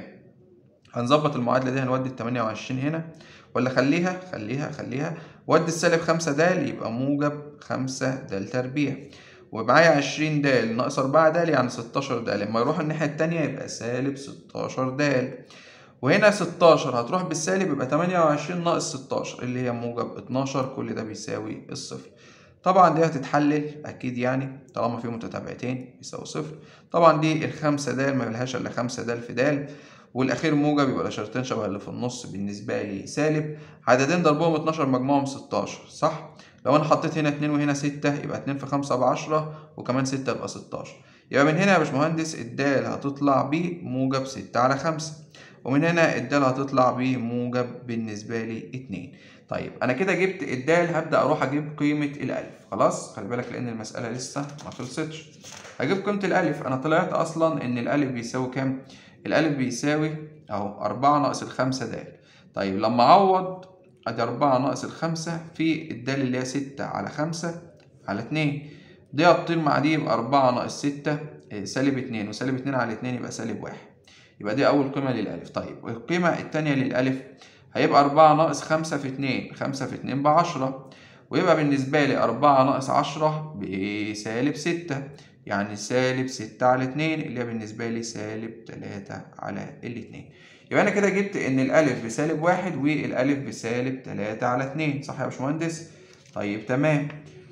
[SPEAKER 1] هنظبط المعادلة دي هنودي التمانية وعشرين هنا ولا خليها خليها خليها ودي السالب خمسة د يبقى موجب خمسة د تربيع ومعايا عشرين د ناقص أربعة د يعني ستاشر د لما يروح الناحية التانية يبقى سالب ستاشر د وهنا ستاشر هتروح بالسالب يبقى تمانية وعشرين ناقص ستاشر اللي هي موجب اتناشر كل ده بيساوي الصفر طبعا دي هتتحلل أكيد يعني طالما في متتابعتين يساوي صفر طبعا دي الخمسة د ما لهاش إلا خمسة د في د والأخير موجب يبقى الإشارتين شبه اللي في النص بالنسبة لي سالب عددين ضربهم اتناشر مجموعهم ستاشر صح؟ لو أنا حطيت هنا اتنين وهنا ستة يبقى اتنين في خمسة بعشرة وكمان ستة يبقى ستاشر يبقى من هنا يا باشمهندس الدال هتطلع بموجب ستة على خمسة ومن هنا الدال هتطلع بموجب بالنسبة لي اتنين طيب انا كده جبت الدال هبدا اروح اجيب قيمه الالف خلاص خلي بالك لان المساله لسه ما خلصتش هجيب قيمه الالف انا طلعت اصلا ان الالف بيساوي كام الالف بيساوي اهو 4 ناقص الخمسة د طيب لما اعوض ادي 4 ناقص الخمسة في الدال اللي هي 6 على 5 على 2 دي هتطير مع دي يبقى 4 ناقص 6 سالب 2 وسالب 2 على 2 يبقى سالب 1 يبقى دي أول قيمة للألف طيب القيمة التانية للألف هيبقى 4 ناقص 5 في 2 5 في 2 ب 10 ويبقى بالنسبة لي 4 ناقص 10 بسالب 6 يعني سالب 6 على 2 اللي هي بالنسبة لي سالب 3 على الاتنين يبقى أنا كده جبت إن الألف بسالب 1 والألف بسالب 3 على 2 صح يا باشمهندس؟ طيب تمام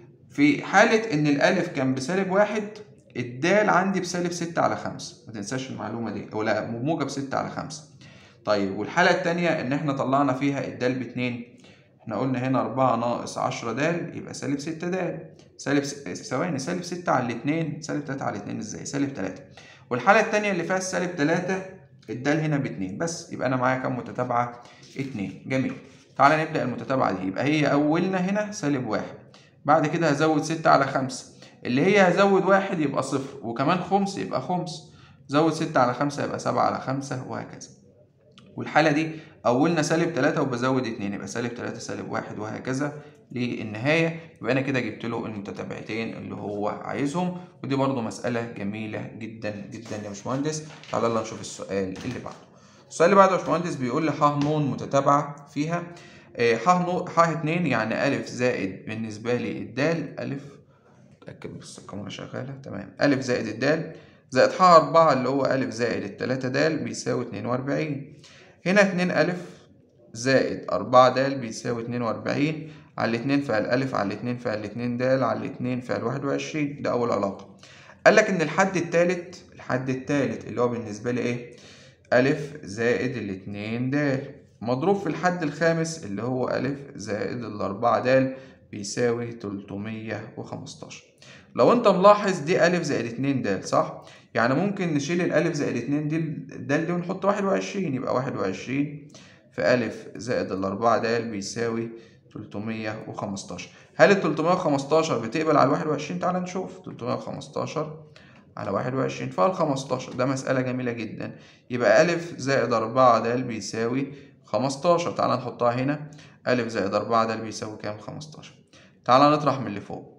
[SPEAKER 1] في حالة إن الألف كان بسالب واحد الدال عندي بسالب ستة على خمسة ما تنساش المعلومة دي ولا موجب ستة على خمسة طيب والحالة التانية إن إحنا طلعنا فيها الدال باتنين إحنا قلنا هنا أربعة ناقص عشرة دال يبقى سالب ستة دال سالب ثواني سالب ستة على الاتنين سالب تلاتة على الاتنين إزاي سالب تلاتة والحالة التانية اللي فيها السالب تلاتة الدال هنا باتنين بس يبقى أنا معايا كام متتابعة؟ اتنين جميل تعالى نبدأ المتتابعة دي يبقى هي أولنا هنا سالب واحد بعد كده هزود ستة على خمسة اللي هي هزود واحد يبقى صفر وكمان خمس يبقى خمس زود ستة على خمسة يبقى سبعة على خمسة وهكذا والحالة دي أولنا سالب تلاتة وبزود اتنين يبقى سالب تلاتة سالب واحد وهكذا للنهاية يبقى أنا كده جبت له المتتابعتين اللي هو عايزهم ودي برضو مسألة جميلة جدا جدا يا باشمهندس تعالى يلا نشوف السؤال اللي بعده السؤال اللي بعده يا باشمهندس بيقول لي ح ن متتابعة فيها ح نو ح اتنين يعني ألف زائد بالنسبة لي الدال ألف اتأكد بس الكاميرا شغالة تمام ألف زائد الدال زائد ح أربعة اللي هو ألف زائد التلاتة دال بيساوي اتنين وأربعين هنا اتنين ألف زائد أربعة دال بيساوي اتنين وأربعين على الاتنين فعل ألف على الاتنين فعل الاتنين دال على الاتنين فعل واحد وعشرين ده أول علاقة قال لك إن الحد التالت الحد التالت اللي هو بالنسبة لي إيه ألف زائد الاتنين دال مضروب في الحد الخامس اللي هو ألف زائد الأربعة د بيساوي تلتمية وخمستاشر لو أنت ملاحظ دي ألف زائد اتنين د صح؟ يعني ممكن نشيل الألف زائد اتنين دي د دي ونحط واحد وعشرين يبقى واحد وعشرين في ألف زائد الأربعة د بيساوي تلتمية وخمستاشر هل التلتمية وخمستاشر بتقبل على الواحد وعشرين؟ تعال نشوف تلتمية وخمستاشر على واحد وعشرين فالخمستاشر ده مسألة جميلة جدا يبقى ألف زائد أربعة د بيساوي خمستاشر تعالى نحطها هنا ألف زائد أربعة ده بيساوي كام خمستاشر تعالى نطرح من اللي فوق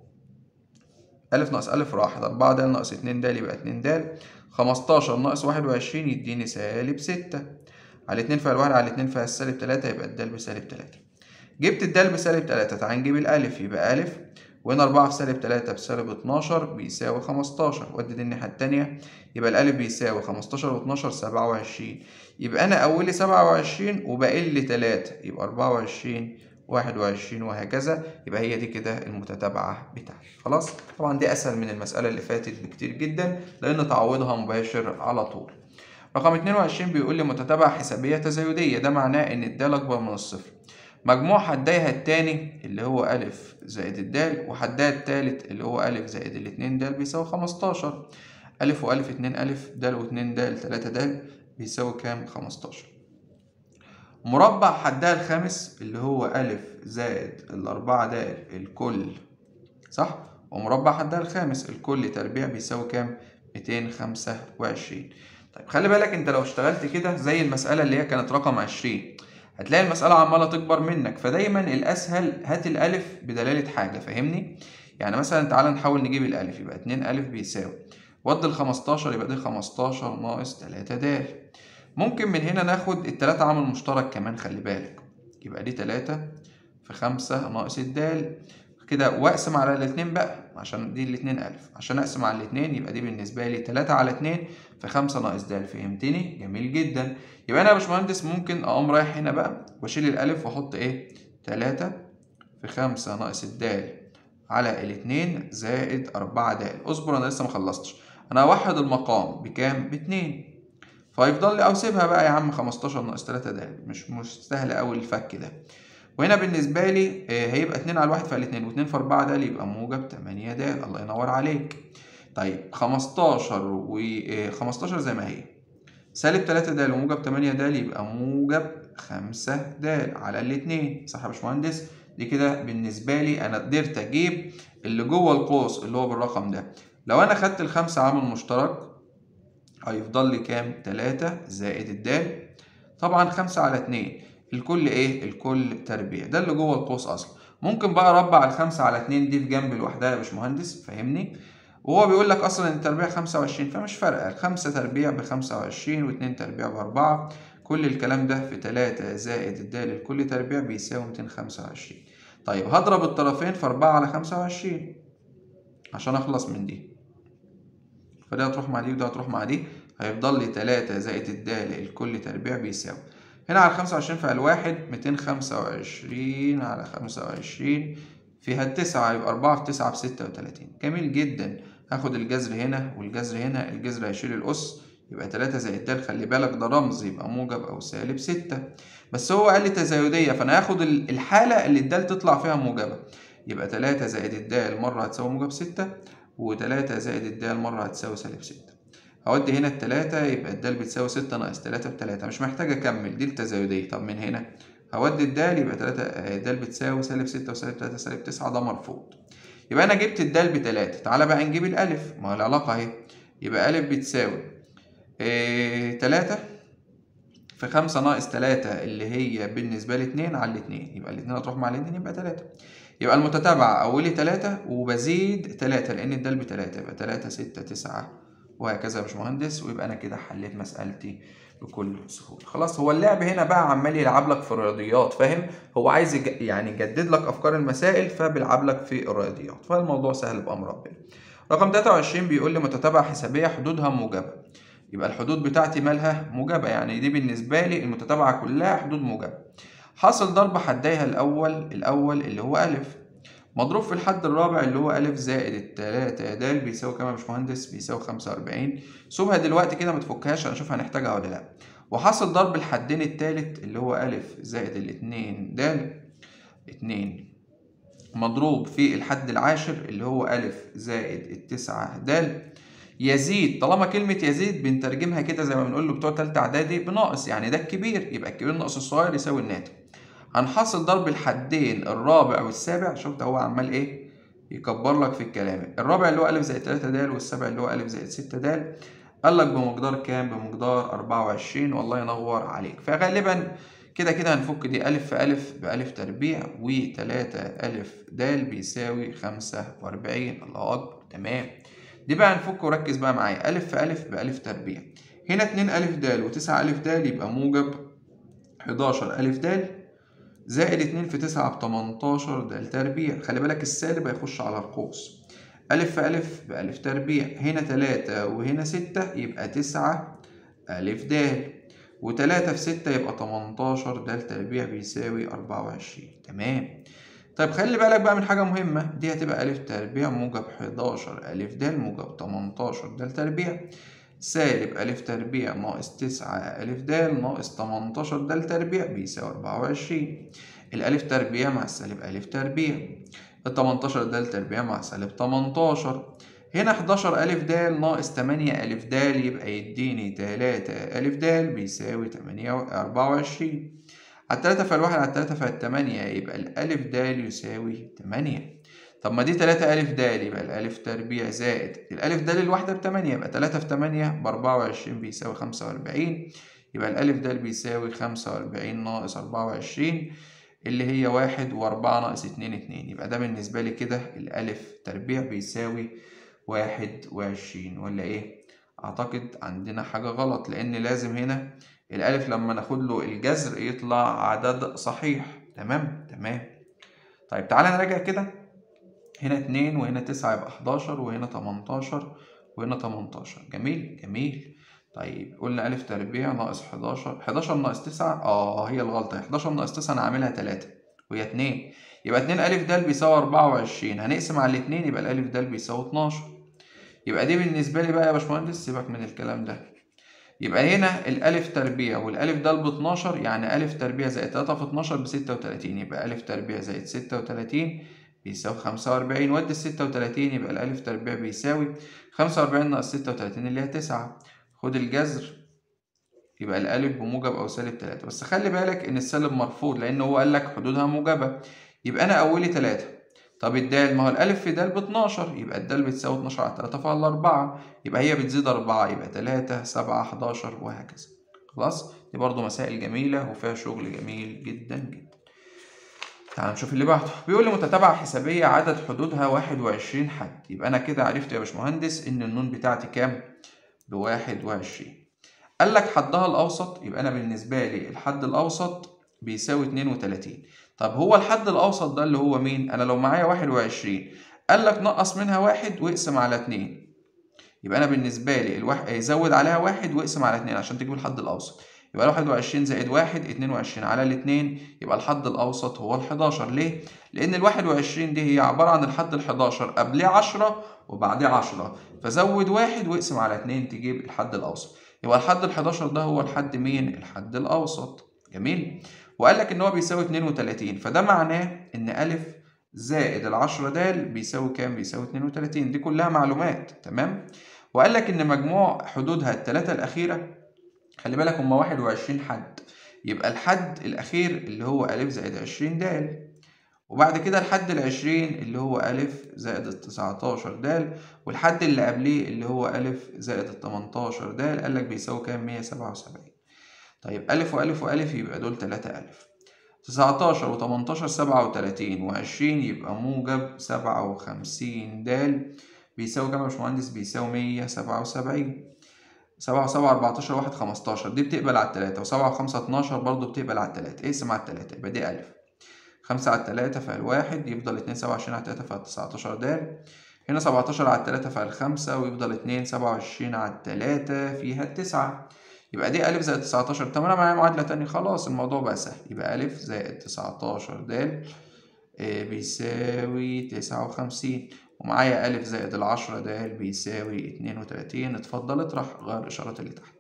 [SPEAKER 1] ألف ناقص ألف راحت أربعة د ناقص اتنين د يبقى اتنين د خمستاشر ناقص واحد وعشرين يديني سالب ستة على اتنين فيها الواحد على اتنين فيها السالب تلاتة يبقى الدال بسالب تلاتة جبت الدال بسالب تلاتة تعالى نجيب الألف يبقى ألف وهنا أربعة في سالب تلاتة بسالب اتناشر بيساوي خمستاشر ودي دي الناحية التانية يبقى الألف بيساوي خمستاشر واتناشر سبعة وعشرين يبقى أنا أولي سبعة وعشرين وباقي لي تلاتة يبقى أربعة وعشرين واحد وعشرين وهكذا يبقى هي دي كده المتتابعة بتاعتي خلاص طبعا دي أسهل من المسألة اللي فاتت بكتير جدا لأن تعويضها مباشر على طول رقم 22 بيقول لي متتابعة حسابية تزايدية ده معناه إن الدال أكبر من الصفر مجموع حديها التاني اللي هو ألف زائد الدال وحدها التالت اللي هو ألف زائد الاتنين دال بيساوي خمستاشر ألف وألف اتنين ألف دال واتنين دال تلاتة دال بيساوي كام؟ خمستاشر مربع حدها الخامس اللي هو ألف زائد الأربعة دال الكل صح؟ ومربع حدها الخامس الكل تربيع بيساوي كام؟ ميتين خمسة وعشرين طيب خلي بالك انت لو اشتغلت كده زي المسألة اللي هي كانت رقم عشرين هتلاقي المسألة عمالة تكبر منك فدايما الأسهل هات الألف بدلالة حاجة فاهمني؟ يعني مثلا تعالى نحاول نجيب الألف يبقى اتنين ألف بيساوي ود ال 15 يبقى دي 15 ناقص 3 د ممكن من هنا ناخد التلاتة عامل مشترك كمان خلي بالك يبقى دي 3 في 5 ناقص الدال كده واقسم على الاتنين بقى عشان دي الاتنين ألف عشان أقسم على الاتنين يبقى دي بالنسبة لي تلاتة على اتنين في خمسة ناقص دال فهمتني؟ جميل جدا يبقى أنا يا باشمهندس ممكن أقوم رايح هنا بقى وأشيل الألف وأحط إيه؟ تلاتة في خمسة ناقص الدال على الاتنين زائد أربعة دال اصبر أنا لسه مخلصتش أنا هوحد المقام بكام؟ باتنين فيفضل لي أو سيبها بقى يا عم خمستاشر ناقص تلاتة دال مش مش سهل أوي الفك ده وهنا بالنسبة لي هيبقى اتنين على الواحد فعلى اتنين واتنين في أربعة دال يبقى موجب تمانية دال الله ينور عليك طيب خمستاشر و خمستاشر زي ما هي سالب 3 د وموجب 8 د يبقى موجب 5 د على الاتنين صح يا باشمهندس دي كده بالنسبة لي أنا قدرت أجيب اللي جوه القوس اللي هو بالرقم ده لو أنا خدت الخمسة عامل مشترك هيفضل لي كام؟ 3 زائد الدال طبعا 5 على 2 الكل إيه؟ الكل تربيع ده اللي جوه القوس أصلا ممكن بقى أربع الخمسة على 2 دي في جنب لوحدها يا باشمهندس فاهمني؟ وهو بيقول لك اصلا ان التربيع 25 فمش فارقه الخمسة تربيع ب 25 و2 تربيع ب 4 كل الكلام ده في 3 زائد الدال الكل تربيع بيساوي 225 طيب هضرب الطرفين في 4 على 25 عشان اخلص من دي فدي هتروح مع دي وده هتروح مع دي هيفضل لي 3 زائد الدال الكل تربيع بيساوي هنا على 25 فعل واحد 225 على 25 فيها التسعة يبقى أربعة في تسعة بستة وتلاتين جميل جدا هاخد الجذر هنا والجذر هنا الجذر هيشيل الأس يبقى تلاتة زائد د خلي بالك ده رمز يبقى موجب أو سالب ستة بس هو قال لي تزايدية فأنا هاخد الحالة اللي الدال تطلع فيها موجبة يبقى تلاتة زائد الدال مرة هتساوي موجب ستة وتلاتة زائد الدال مرة هتساوي سالب ستة هودي هنا التلاتة يبقى الدال بتساوي ستة ناقص تلاتة بتلاتة مش محتاج أكمل دي التزايدية طب من هنا هودي الدال يبقى تلاتة الدال بتساوي سالب ستة وسالب تلاتة سالب تسعة ده مرفوض يبقى أنا جبت الدال بتلاتة تعالى بقى نجيب الألف ما هو العلاقة أهي يبقى ألف بتساوي إيه تلاتة في خمسة ناقص تلاتة اللي هي بالنسبة لي اتنين على الاتنين يبقى الاتنين هتروح مع الاتنين يبقى تلاتة يبقى المتتابعة أولي تلاتة وبزيد تلاتة لأن الدال بتلاتة يبقى تلاتة ستة تسعة وهكذا يا باشمهندس ويبقى أنا كده حليت مسألتي بكل سهولة خلاص هو اللعب هنا بقى عمال يلعب لك في الرياضيات فاهم هو عايز يج... يعني يجدد لك افكار المسائل فبيلعب لك في الرياضيات فالموضوع سهل بامر ربنا رقم 23 بيقول لي متتابعة حسابية حدودها موجبة يبقى الحدود بتاعتي مالها موجبة يعني دي بالنسبة لي المتتابعة كلها حدود موجبة حاصل ضرب حديها الأول الأول اللي هو ألف مضروب في الحد الرابع اللي هو ألف زائد التلاتة د بيساوي كام يا باشمهندس؟ بيساوي خمسة وأربعين سيبها دلوقتي كده متفكهاش هنشوف هنحتاجها ولا لأ وحاصل ضرب الحدين التالت اللي هو ألف زائد الاتنين د اتنين مضروب في الحد العاشر اللي هو ألف زائد التسعة د يزيد طالما كلمة يزيد بنترجمها كده زي ما بنقول له بتوع تالتة إعدادي بناقص يعني ده الكبير يبقى الكبير ناقص الصغير يساوي الناتج هنحصل ضرب الحدين الرابع والسابع شفت هو عمال ايه يكبر لك في الكلام الرابع اللي هو ألف زائد تلاتة د والسابع اللي هو ألف زائد ستة د قال لك بمقدار كام بمقدار أربعة وعشرين والله ينور عليك فغالبا كده كده هنفك دي ألف في ألف بألف تربيع وتلاتة ألف د بيساوي خمسة وأربعين الله أكبر تمام دي بقى هنفك وركز بقى معايا ألف في ألف بألف تربيع هنا اتنين ألف د وتسعة ألف د يبقى موجب حداشر ألف د زائد اتنين في تسعة بتمنتاشر د تربيع خلي بالك السالب هيخش على القوس ألف في ألف بألف تربيع هنا تلاتة وهنا ستة يبقى تسعة ألف د وتلاتة في ستة يبقى تمنتاشر د تربيع بيساوي أربعة وعشرين تمام طيب خلي بالك بقى من حاجة مهمة دي هتبقى ألف تربيع موجب حداشر ألف د موجب تمنتاشر د تربيع سالب ألف تربيع ناقص تسعة ألف د ناقص تمنتاشر د تربيع بيساوي أربعة وعشرين الألف تربيع مع السالب ألف تربيع التمنتاشر د تربيع مع سالب تمنتاشر هنا حداشر ألف د ناقص تمانية ألف د يبقى يديني تلاتة ألف د بيساوي تمانية أربعة وعشرين على التلاتة في الواحد على التلاتة في التمانية يبقى الألف د يساوي تمانية طب ما دي تلاتة ألف د يبقى الألف تربيع زائد الألف د الواحدة بتمانية يبقى تلاتة في تمانية بأربعة وعشرين بيساوي خمسة وأربعين يبقى الألف د بيساوي خمسة وأربعين ناقص أربعة وعشرين اللي هي واحد وأربعة ناقص اتنين اتنين يبقى ده بالنسبة لي كده الألف تربيع بيساوي واحد وعشرين ولا إيه؟ أعتقد عندنا حاجة غلط لأن لازم هنا الألف لما ناخد له الجذر يطلع عدد صحيح تمام تمام طيب تعالى نراجع كده هنا اتنين وهنا تسعة يبقى حداشر وهنا تمنتاشر وهنا تمنتاشر جميل جميل طيب قلنا ألف تربيع ناقص حداشر حداشر ناقص تسعة اه هي الغلطة حداشر ناقص تسعة أنا عاملها تلاتة وهي اتنين يبقى اتنين ألف د بيساوي أربعة وعشرين هنقسم على الاتنين يبقى الألف د بيساوي اتناشر يبقى دي بالنسبة لي بقى يا باشمهندس سيبك من الكلام ده يبقى هنا الألف تربيع والألف د ب 12 يعني ألف تربيع زائد 3 في 12 ب 36 يبقى ألف تربيع زائد 36 بيساوي 45 ودي ال 36 يبقى الألف تربيع بيساوي 45 ناقص 36 اللي هي 9 خد الجذر يبقى الألف بموجب أو سالب تلاتة بس خلي بالك إن السالب مرفوض لأن هو قال لك حدودها موجبة يبقى أنا أولي تلاتة طب الدال ما هو الألف في دال باتناشر يبقى الدال بتساوي اتناشر على تلاتة فعلى أربعة يبقى هي بتزيد أربعة يبقى تلاتة سبعة حداشر وهكذا خلاص دي برضو مسائل جميلة وفيها شغل جميل جدا جدا تعال نشوف اللي بعده بيقول لي متتابعة حسابية عدد حدودها واحد وعشرين حد يبقى أنا كده عرفت يا باشمهندس إن النون بتاعتي كام؟ بواحد وعشرين قال لك حدها الأوسط يبقى أنا بالنسبة لي الحد الأوسط بيساوي اتنين وتلاتين طب هو الحد الأوسط ده اللي هو مين؟ أنا لو معايا واحد وعشرين قال لك نقص منها واحد واقسم على اتنين يبقى أنا بالنسبة لي الواحد زود عليها واحد واقسم على اتنين عشان تجيب الحد الأوسط يبقى واحد وعشرين زائد واحد اتنين وعشرين على الاتنين يبقى الحد الأوسط هو الحداشر ليه؟ لأن الواحد وعشرين دي هي عبارة عن الحد الحداشر قبليه عشرة وبعديه عشرة فزود واحد واقسم على اتنين تجيب الحد الأوسط يبقى الحد الحداشر ده هو الحد مين؟ الحد الأوسط جميل؟ وقال لك إن هو بيساوي اتنين وتلاتين فده معناه إن ألف زائد العشرة د بيساوي كام؟ بيساوي اتنين وتلاتين دي كلها معلومات تمام؟ وقال لك إن مجموع حدودها التلاتة الأخيرة خلي بالك هما واحد وعشرين حد يبقى الحد الأخير اللي هو ألف زائد عشرين د وبعد كده الحد العشرين اللي هو ألف زائد التسعتاشر د والحد اللي قبليه اللي هو ألف زائد التمنتاشر د قالك بيساوي كام مية سبعة وسبعين طيب ألف وألف وألف يبقى دول تلاتة ألف تسعتاشر وتمنتاشر سبعة وتلاتين وعشرين يبقى موجب سبعة وخمسين د بيساوي كام يا باشمهندس بيساوي مية سبعة وسبعين سبعة وسبعة أربعتاشر واحد خمستاشر دي بتقبل على التلاتة وسبعة وخمسة اتناشر برضه بتقبل على التلاتة اقسم على التلاتة يبقى دي ألف خمسة على التلاتة فالواحد يفضل اتنين سبعة وعشرين على التلاتة فالتسعتاشر د هنا سبعتاشر على التلاتة فالخمسة ويفضل اتنين سبعة وعشرين على التلاتة فيها التسعة يبقى دي ألف زائد تسعتاشر طب أنا معايا معادلة تانية خلاص الموضوع بقى سهل يبقى ألف زائد تسعتاشر د بيساوي تسعة وخمسين ومعايا ألف زائد العشرة ده بيساوي اتنين وتلاتين اتفضل اطرح غير الإشارات اللي تحت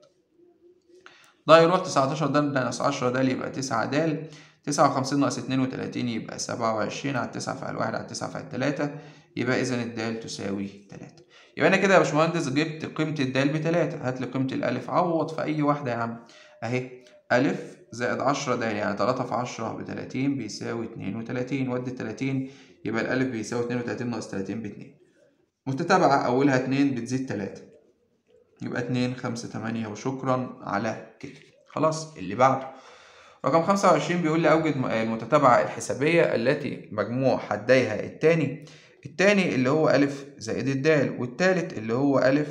[SPEAKER 1] ده يروح تسعتاشر ده ناقص عشرة ده يبقى تسعة د تسعة وخمسين ناقص اتنين وتلاتين يبقى سبعة وعشرين على التسعة فعل واحد على التسعة فعل تلاتة يبقى إذا الدال تساوي تلاتة يبقى أنا كده يا باشمهندس جبت قيمة الدال بتلاتة هات لي قيمة الألف عوض في أي واحدة يا عم أهي ألف زائد عشرة ده يعني تلاتة في عشرة بتلاتين بيساوي اتنين وتلاتين ودي التلاتين يبقى الألف بيساوي اتنين وتلاتين ناقص تلاتين باتنين متتابعة أولها اتنين بتزيد تلاتة يبقى اتنين خمسة تمانية وشكرا على كده خلاص اللي بعده رقم خمسة وعشرين بيقول لي أوجد المتتابعة الحسابية التي مجموع حديها التاني التاني اللي هو ألف زائد الدال والتالت اللي هو ألف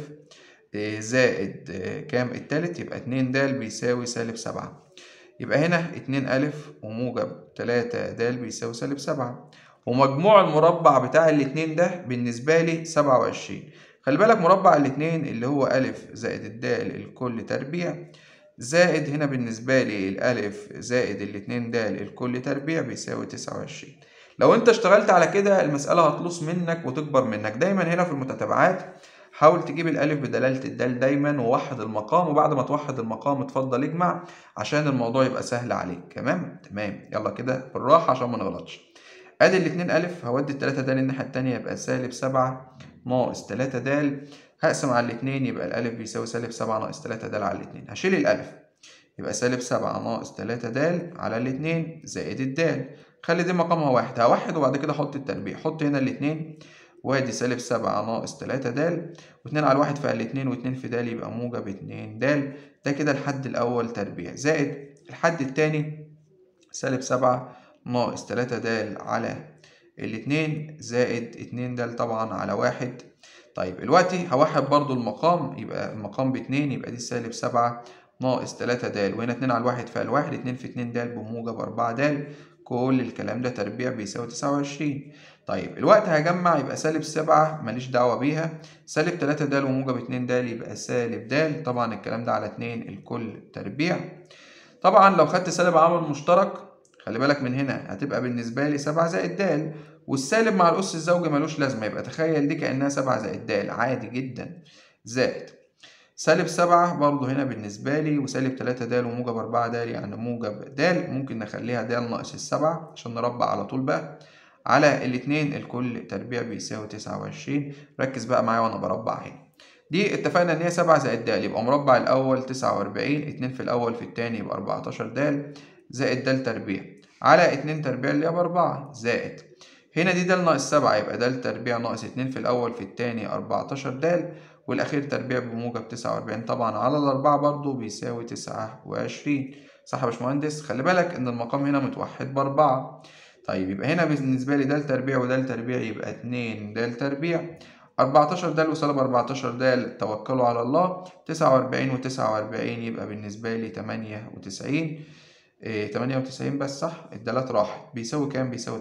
[SPEAKER 1] زائد كام التالت يبقى اتنين د بيساوي سالب سبعة يبقى هنا اتنين ألف وموجب تلاتة د بيساوي سالب سبعة ومجموع المربع بتاع الاتنين ده بالنسبة لي سبعة وعشرين خلي بالك مربع الاتنين اللي هو ألف زائد الدال الكل تربيع زائد هنا بالنسبة لي الألف زائد الاتنين د الكل تربيع بيساوي تسعة وعشرين لو انت اشتغلت على كده المسألة هتلص منك وتكبر منك دايما هنا في المتتابعات حاول تجيب الألف بدلالة الدال دايما ووحد المقام وبعد ما توحد المقام اتفضل اجمع عشان الموضوع يبقى سهل عليك تمام تمام يلا كده بالراحة عشان ما نغلطش ادي الاتنين ألف هودي التلاتة د الناحية التانية يبقى سالب سبعة ناقص تلاتة د هقسم على الاتنين يبقى الألف بيساوي سالب سبعة ناقص تلاتة د على الاتنين هشيل الألف يبقى سالب سبعة ناقص تلاتة د على الاتنين زائد الدال خلي دي مقامها واحد هوحد وبعد كده احط التربيع حط هنا الاتنين وادي سالب سبعة ناقص تلاتة د واتنين على الواحد فعل الاتنين واتنين في د يبقى موجب اتنين د ده كده الحد الأول تربيع زائد الحد التاني سالب سبعة ناقص تلاتة د على الاتنين زائد اتنين د طبعا على واحد طيب دلوقتي هوحد برضو المقام يبقى المقام باتنين يبقى دي سالب سبعة ناقص تلاتة د وهنا اتنين على الواحد فعل واحد اتنين في اتنين د بموجب أربعة د كل الكلام ده تربيع بيساوي تسعة وعشرين طيب الوقت هجمع يبقى سالب سبعة ماليش دعوة بيها سالب تلاتة د وموجب اتنين د يبقى سالب د طبعا الكلام ده على اتنين الكل تربيع طبعا لو خدت سالب عامل مشترك خلي بالك من هنا هتبقى بالنسبة لي سبعة زائد د والسالب مع الأس الزوجي ملوش لازمة يبقى تخيل دي كأنها سبعة زائد د عادي جدا زائد سالب سبعة برضه هنا بالنسبة لي وسالب تلاتة د وموجب أربعة د يعني موجب د ممكن نخليها د ناقص السبعة عشان نربع على طول بقى على الاتنين الكل تربيع بيساوي تسعة وعشرين ركز بقى معايا وأنا بربع هنا دي اتفقنا ان هي 7 زائد د يبقى مربع الاول 49 2 في الاول في التاني يبقى 14 د زائد د تربيع على 2 تربيع اللي هي بأربعة زائد هنا دي د ناقص 7 يبقى د تربيع ناقص 2 في الاول في التاني 14 د والاخير تربيع بموجب 49 طبعا على الاربعة برضو بيساوي 29 صح يا باشمهندس خلي بالك ان المقام هنا متوحد باربعة طيب يبقى هنا بالنسبة لي د تربيع ود تربيع يبقى 2 د تربيع 14 د وسالب 14 د توكلوا على الله 49 و49 يبقى بالنسبة لي 98 إيه 98 بس صح الدالات راحت بيساوي كام بيساوي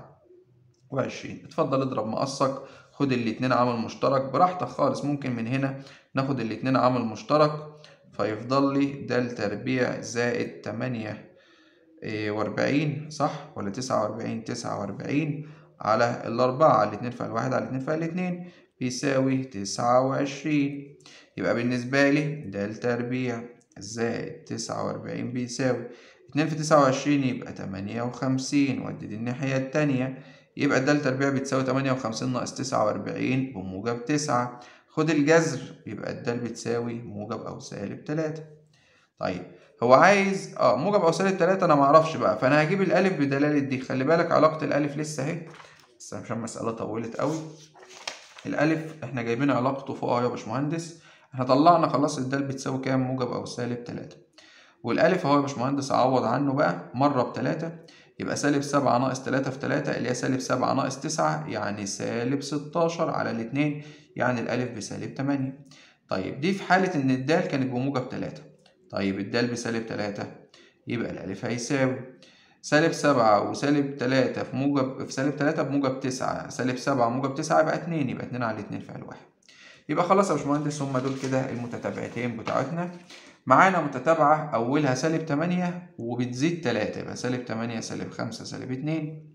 [SPEAKER 1] 29 اتفضل اضرب مقصك خد الاتنين عامل مشترك براحتك خالص ممكن من هنا ناخد الاتنين عامل مشترك فيفضل لي د تربيع زائد 8 وأربعين صح ولا تسعة وأربعين تسعة وأربعين على الأربعة الاتنين فيها الواحد على الاتنين فيها الاتنين بيساوي تسعة وعشرين يبقى بالنسبة لي د تربيع زائد تسعة وأربعين بيساوي اتنين في تسعة وعشرين يبقى تمانية وخمسين ودي دي الناحية التانية يبقى د تربيع بتساوي تمانية وخمسين ناقص تسعة وأربعين بموجب تسعة خد الجذر يبقى الدال بتساوي موجب أو سالب تلاتة طيب هو عايز اه موجب او سالب 3 انا ما اعرفش بقى فانا هجيب الالف بدلاله دي خلي بالك علاقه الالف لسه اهي بس عشان المساله طولت قوي الالف احنا جايبين علاقته فوق اهو يا باشمهندس احنا طلعنا خلاص الدال بتساوي كام موجب او سالب 3 والالف اهو يا باشمهندس اعوض عنه بقى مره بتلاتة يبقى سالب 7 ناقص 3 في 3 اللي هي سالب 7 ناقص 9 يعني سالب 16 على الاتنين يعني الالف بسالب 8 طيب دي في حاله ان الدال كانت بموجب 3 طيب الدال بسالب تلاتة يبقى الألف هيساوي سالب سبعة وسالب تلاتة في موجب في سالب تلاتة بموجب تسعة سالب سبعة موجب تسعة يبقى اتنين يبقى اتنين على اتنين فعل واحد يبقى خلاص يا باشمهندس هما دول كده المتتابعتين بتاعتنا معانا متتابعة أولها سالب تمانية وبتزيد تلاتة يبقى سالب تمانية سالب خمسة سالب اتنين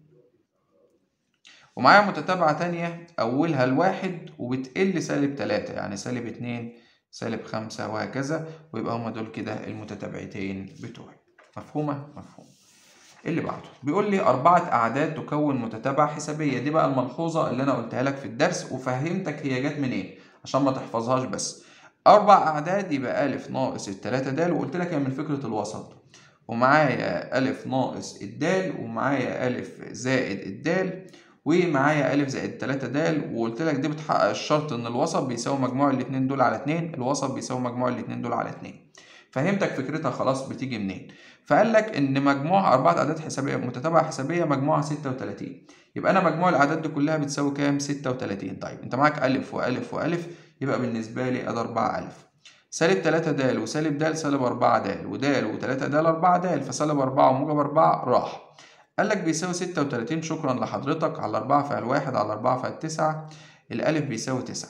[SPEAKER 1] ومعايا متتابعة تانية أولها الواحد وبتقل سالب تلاتة يعني سالب اتنين سالب خمسة وهكذا ويبقى هما دول كده المتتابعتين بتوعي مفهومة؟ مفهوم اللي بعده بيقول لي أربعة أعداد تكون متتابعة حسابية دي بقى الملحوظة اللي أنا قلتها لك في الدرس وفهمتك هي جت منين إيه عشان ما تحفظهاش بس أربع أعداد يبقى ألف ناقص التلاتة دال وقلت لك هي من فكرة الوسط ومعايا ألف ناقص الدال ومعايا ألف زائد الدال ومعايا ألف زائد تلاتة د وقلت لك دي بتحقق الشرط إن الوسط بيساوي مجموع الاتنين دول على اتنين الوسط بيساوي مجموع الاتنين دول على اتنين فهمتك فكرتها خلاص بتيجي منين فقال لك إن مجموع أربعة أعداد حسابية متتابعة حسابية مجموعها ستة وتلاتين يبقى أنا مجموع الأعداد دي كلها بتساوي كام؟ ستة وتلاتين طيب أنت معاك ألف وألف وألف يبقى بالنسبة لي أدي أربعة ألف سالب تلاتة د وسالب د سالب أربعة د ود وتلاتة د أربعة د فسالب أربعة وموجب أربعة راح قال لك بيساوي ستة وتلاتين شكرا لحضرتك على أربعة فعل واحد على أربعة فعل تسعة الألف بيساوي تسعة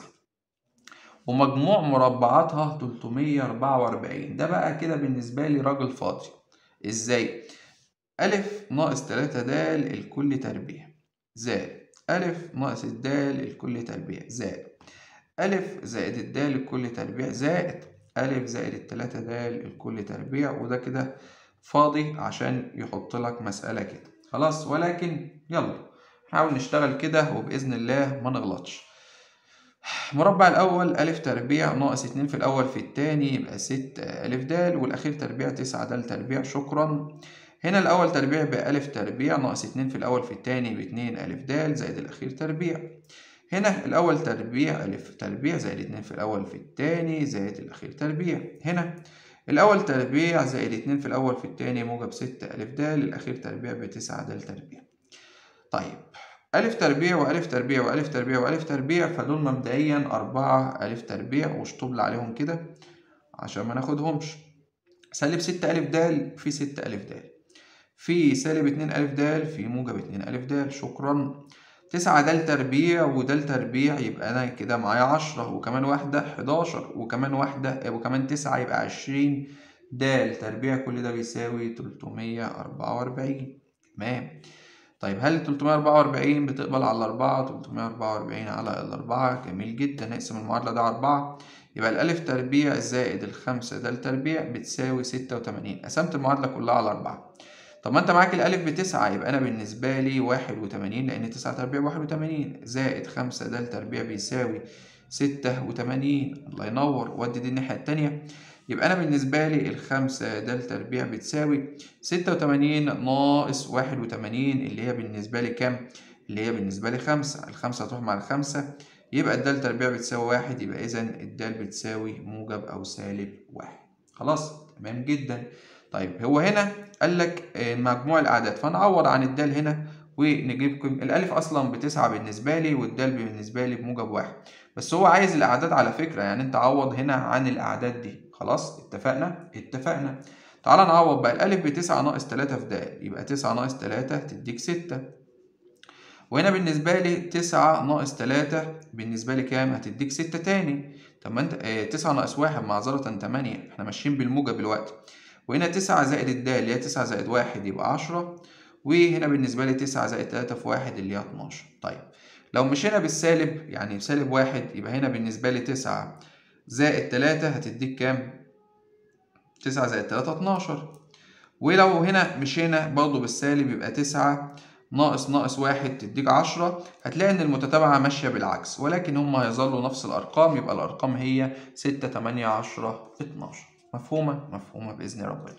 [SPEAKER 1] ومجموع مربعاتها تلتمية أربعة وأربعين ده بقى كده بالنسبة لي راجل فاضي إزاي؟ ألف ناقص تلاتة د الكل تربيع زائد ألف ناقص الدال الكل تربيع زائد ألف زائد الدال الكل تربيع زائد ألف زائد التلاتة د الكل تربيع وده كده فاضي عشان يحط لك مسألة كده خلاص ولكن يلا نحاول نشتغل كده وبإذن الله ما نغلطش مربع الأول ألف تربيع ناقص اتنين في الأول في التاني يبقى ست ألف د والأخير تربيع تسعة د تربيع شكرا هنا الأول تربيع بألف تربيع ناقص اتنين في الأول في التاني باتنين ألف د زائد الأخير تربيع هنا الأول تربيع ألف تربيع زائد اتنين في الأول في التاني زائد الأخير تربيع هنا الأول تربيع زائد اتنين في الأول في التاني موجب ستة ألف د الأخير تربيع بتسعة د تربيع طيب ألف تربيع وألف تربيع وألف تربيع وألف تربيع فدول مبدئيا أربعة ألف تربيع واشطب عليهم كده عشان ما ناخدهمش سالب ستة ألف د في ستة ألف د في سالب اتنين ألف د في موجب اتنين ألف د شكرا تسعة د تربيع ودال تربيع يبقى أنا كده معايا عشرة وكمان واحدة حداشر وكمان واحدة وكمان تسعة يبقى عشرين د تربيع كل ده بيساوي تلتمية أربعة وأربعين تمام طيب هل 344 بتقبل على الأربعة 344 على الأربعة جميل جدا نقسم المعادلة ده على أربعة يبقى الألف تربيع زائد الخمسة ده التربيع بتساوي ستة وتمانين قسمت المعادلة كلها على أربعة طب ما أنت معاك الألف بتسعة يبقى أنا بالنسبة لي واحد وتمانين لأن تسعة تربيع واحد وتمانين زائد خمسة ده التربيع بيساوي ستة وتمانين الله ينور ودي دي الناحية التانية يبقى أنا بالنسبة لي الخمسة د تربيع بتساوي ستة وتمانين ناقص واحد وتمانين اللي هي بالنسبة لي كام؟ اللي هي بالنسبة لي خمسة الخمسة تروح مع الخمسة يبقى الدال تربيع بتساوي واحد يبقى إذا الدال بتساوي موجب أو سالب واحد خلاص تمام جدا طيب هو هنا قال لك مجموع الأعداد فنعوض عن الدال هنا ونجيب قيم الألف أصلا بتسعة بالنسبة لي والدال بالنسبة لي بموجب واحد بس هو عايز الأعداد على فكرة يعني أنت عوض هنا عن الأعداد دي خلاص اتفقنا اتفقنا تعال نعوض بقى الألف بتسعة ناقص تلاتة في د يبقى تسعة ناقص تلاتة تديك ستة وهنا بالنسبة لي تسعة ناقص تلاتة بالنسبة لي كام؟ هتديك ستة تاني طب ما انت اه تسعة ناقص واحد معذرة تمانية احنا ماشيين بالموجب دلوقتي وهنا تسعة زائد الدال اللي هي تسعة زائد واحد يبقى عشرة وهنا بالنسبة لي تسعة زائد تلاتة في واحد اللي هي اتناشر طيب لو مشينا بالسالب يعني بسالب واحد يبقى هنا بالنسبة لي تسعة زائد تلاتة هتديك كام؟ تسعة زائد تلاتة اتناشر ولو هنا مشينا برضه بالسالب يبقى تسعة ناقص ناقص واحد تديك عشرة هتلاقي إن المتتابعة ماشية بالعكس ولكن هما هيظلوا نفس الأرقام يبقى الأرقام هي ستة تمانية عشرة اتناشر مفهومة؟ مفهومة بإذن ربنا.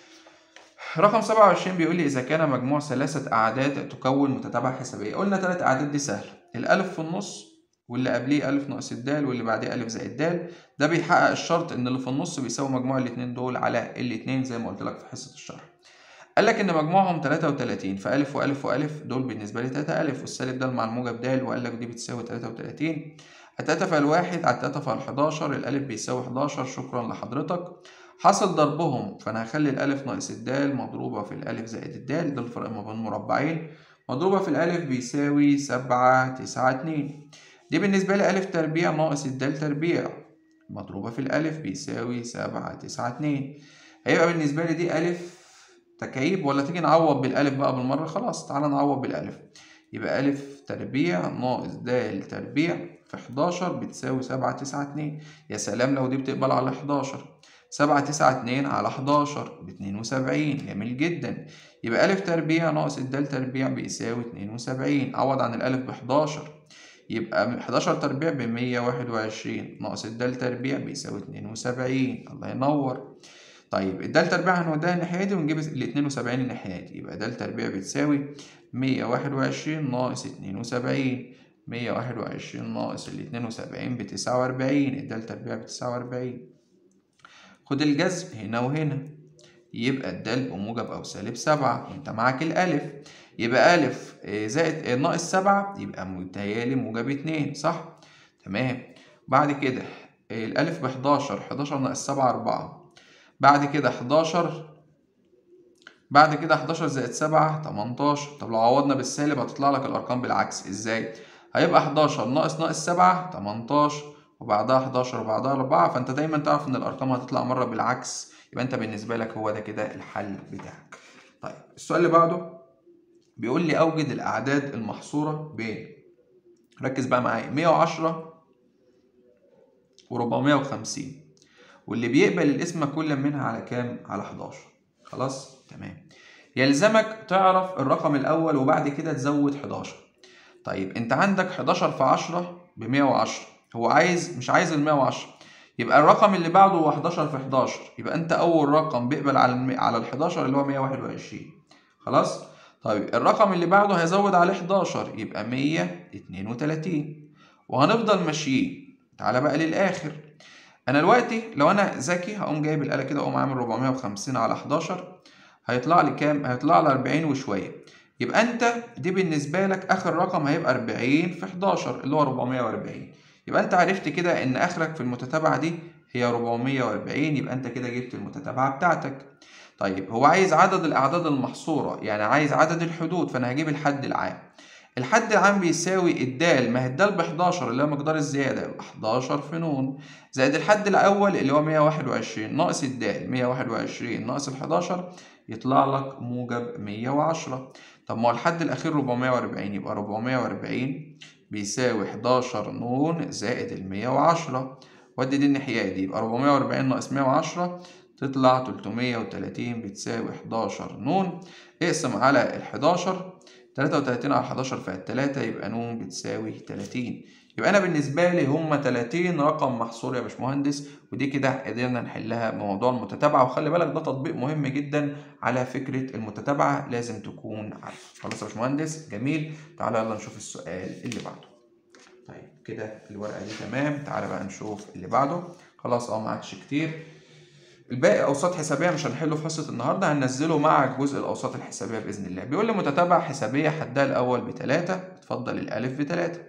[SPEAKER 1] رقم سبعة وعشرين بيقول لي إذا كان مجموع ثلاثة أعداد تكون متتابعة حسابية قلنا تلات أعداد دي سهلة الألف في النص واللي قبليه ألف ناقص الدال واللي بعديه ألف زائد دال ده بيحقق الشرط إن اللي في النص بيساوي مجموع الاتنين دول على الاتنين زي ما قلت لك في حصة الشرح. قال لك إن مجموعهم 33 فألف وألف وألف دول بالنسبة لي تلاتة ألف والسالب ده مع الموجب د وقال لك دي بتساوي 33 التلاتة في الواحد على التلاتة في الحداشر الألف بيساوي 11 شكرا لحضرتك حاصل ضربهم فأنا هخلي الألف ناقص الدال مضروبة في الألف زائد الدال ده الفرق ما بين مربعين مضروبة في الألف بيساوي سبعة تسعة اتنين دي بالنسبة لي ألف تربيع ناقص الدال تربيع مضروبة في الألف بيساوي سبعة تسعة اتنين هيبقى بالنسبة لي دي ألف تكعيب ولا تيجي نعوض بالألف بقى بالمرة خلاص تعالى نعوض بالألف يبقى ألف تربيع ناقص د تربيع في حداشر بتساوي سبعة تسعة اتنين يا سلام لو دي بتقبل على حداشر سبعة تسعة اتنين على حداشر باتنين وسبعين جميل جدا يبقى ألف تربيع ناقص الدال تربيع بيساوي اتنين وسبعين عوض عن الألف بحداشر يبقى حداشر تربيع بمية واحد وعشرين ناقص الدال تربيع بيساوي اتنين وسبعين الله ينور طيب الدال تربيع هنوديها الناحية دي ونجيب ال 72 الناحية دي يبقى دال تربيع بتساوي 121 ناقص 72 121 ناقص ال 72 ب 49 الدال تربيع ب 49 خد الجذر هنا وهنا يبقى الدال بموجب أو سالب سبعة وأنت معاك الألف يبقى ألف زائد ناقص سبعة يبقى متهيألي موجب اتنين صح؟ تمام بعد كده الألف بحداشر حداشر ناقص سبعة أربعة بعد كده حداشر بعد كده حداشر زائد سبعة تمنتاشر طب لو عوضنا بالسالب هتطلع لك الأرقام بالعكس ازاي؟ هيبقى حداشر ناقص ناقص سبعة تمنتاشر وبعدها حداشر وبعدها أربعة فأنت دايما تعرف إن الأرقام هتطلع مرة بالعكس يبقى أنت بالنسبة لك هو ده كده الحل بتاعك. طيب السؤال اللي بعده بيقول لي أوجد الأعداد المحصورة بين ركز بقى معايا 110 و450 واللي بيقبل الاسم كل منها على كام؟ على 11 خلاص؟ تمام يلزمك تعرف الرقم الأول وبعد كده تزود 11 طيب أنت عندك 11 في 10 ب 110 هو عايز مش عايز ال 110 يبقى الرقم اللي بعده هو 11 في 11 يبقى أنت أول رقم بيقبل على الم... على ال 11 اللي هو 121 خلاص؟ طيب الرقم اللي بعده هيزود عليه 11 يبقى 132 وهنفضل ماشيين تعالى بقى للآخر انا دلوقتي لو انا ذكي هقوم جايب الاله كده اقوم عامل 450 على 11 هيطلع لي كام هيطلع لي 40 وشويه يبقى انت دي بالنسبه لك اخر رقم هيبقى 40 في 11 اللي هو 440 يبقى انت عرفت كده ان اخرك في المتتابعه دي هي 440 يبقى انت كده جبت المتتابعه بتاعتك طيب هو عايز عدد الاعداد المحصوره يعني عايز عدد الحدود فانا هجيب الحد العام الحد العام بيساوي الدال ما هي الدال ب 11 اللي هو مقدار الزيادة يبقى 11 في نون زائد الحد الأول اللي هو 121 ناقص الدال 121 ناقص ال 11 يطلع لك موجب 110 طب ما هو الحد الأخير 440 يبقى 440 بيساوي 11 نون زائد ال 110 ودي دي الناحية دي يبقى 440 ناقص 110 تطلع 330 بتساوي 11 نون اقسم على ال 11 33 على 11 فائد 3 يبقى ن بتساوي 30 يبقى انا بالنسبه لي هم 30 رقم محصور يا باشمهندس ودي كده قدرنا نحلها بموضوع المتتابعه وخلي بالك ده تطبيق مهم جدا على فكره المتتابعه لازم تكون عارف خلاص يا باشمهندس جميل تعالى يلا نشوف السؤال اللي بعده طيب كده الورقه دي تمام تعالى بقى نشوف اللي بعده خلاص اه ما عادش كتير الباقي اوساط حسابيه مش هنحله في حصه النهارده هننزله مع جزء الاوساط الحسابيه باذن الله بيقول لي متتابعه حسابيه حدها الاول بتلاتة اتفضل الالف بتلاتة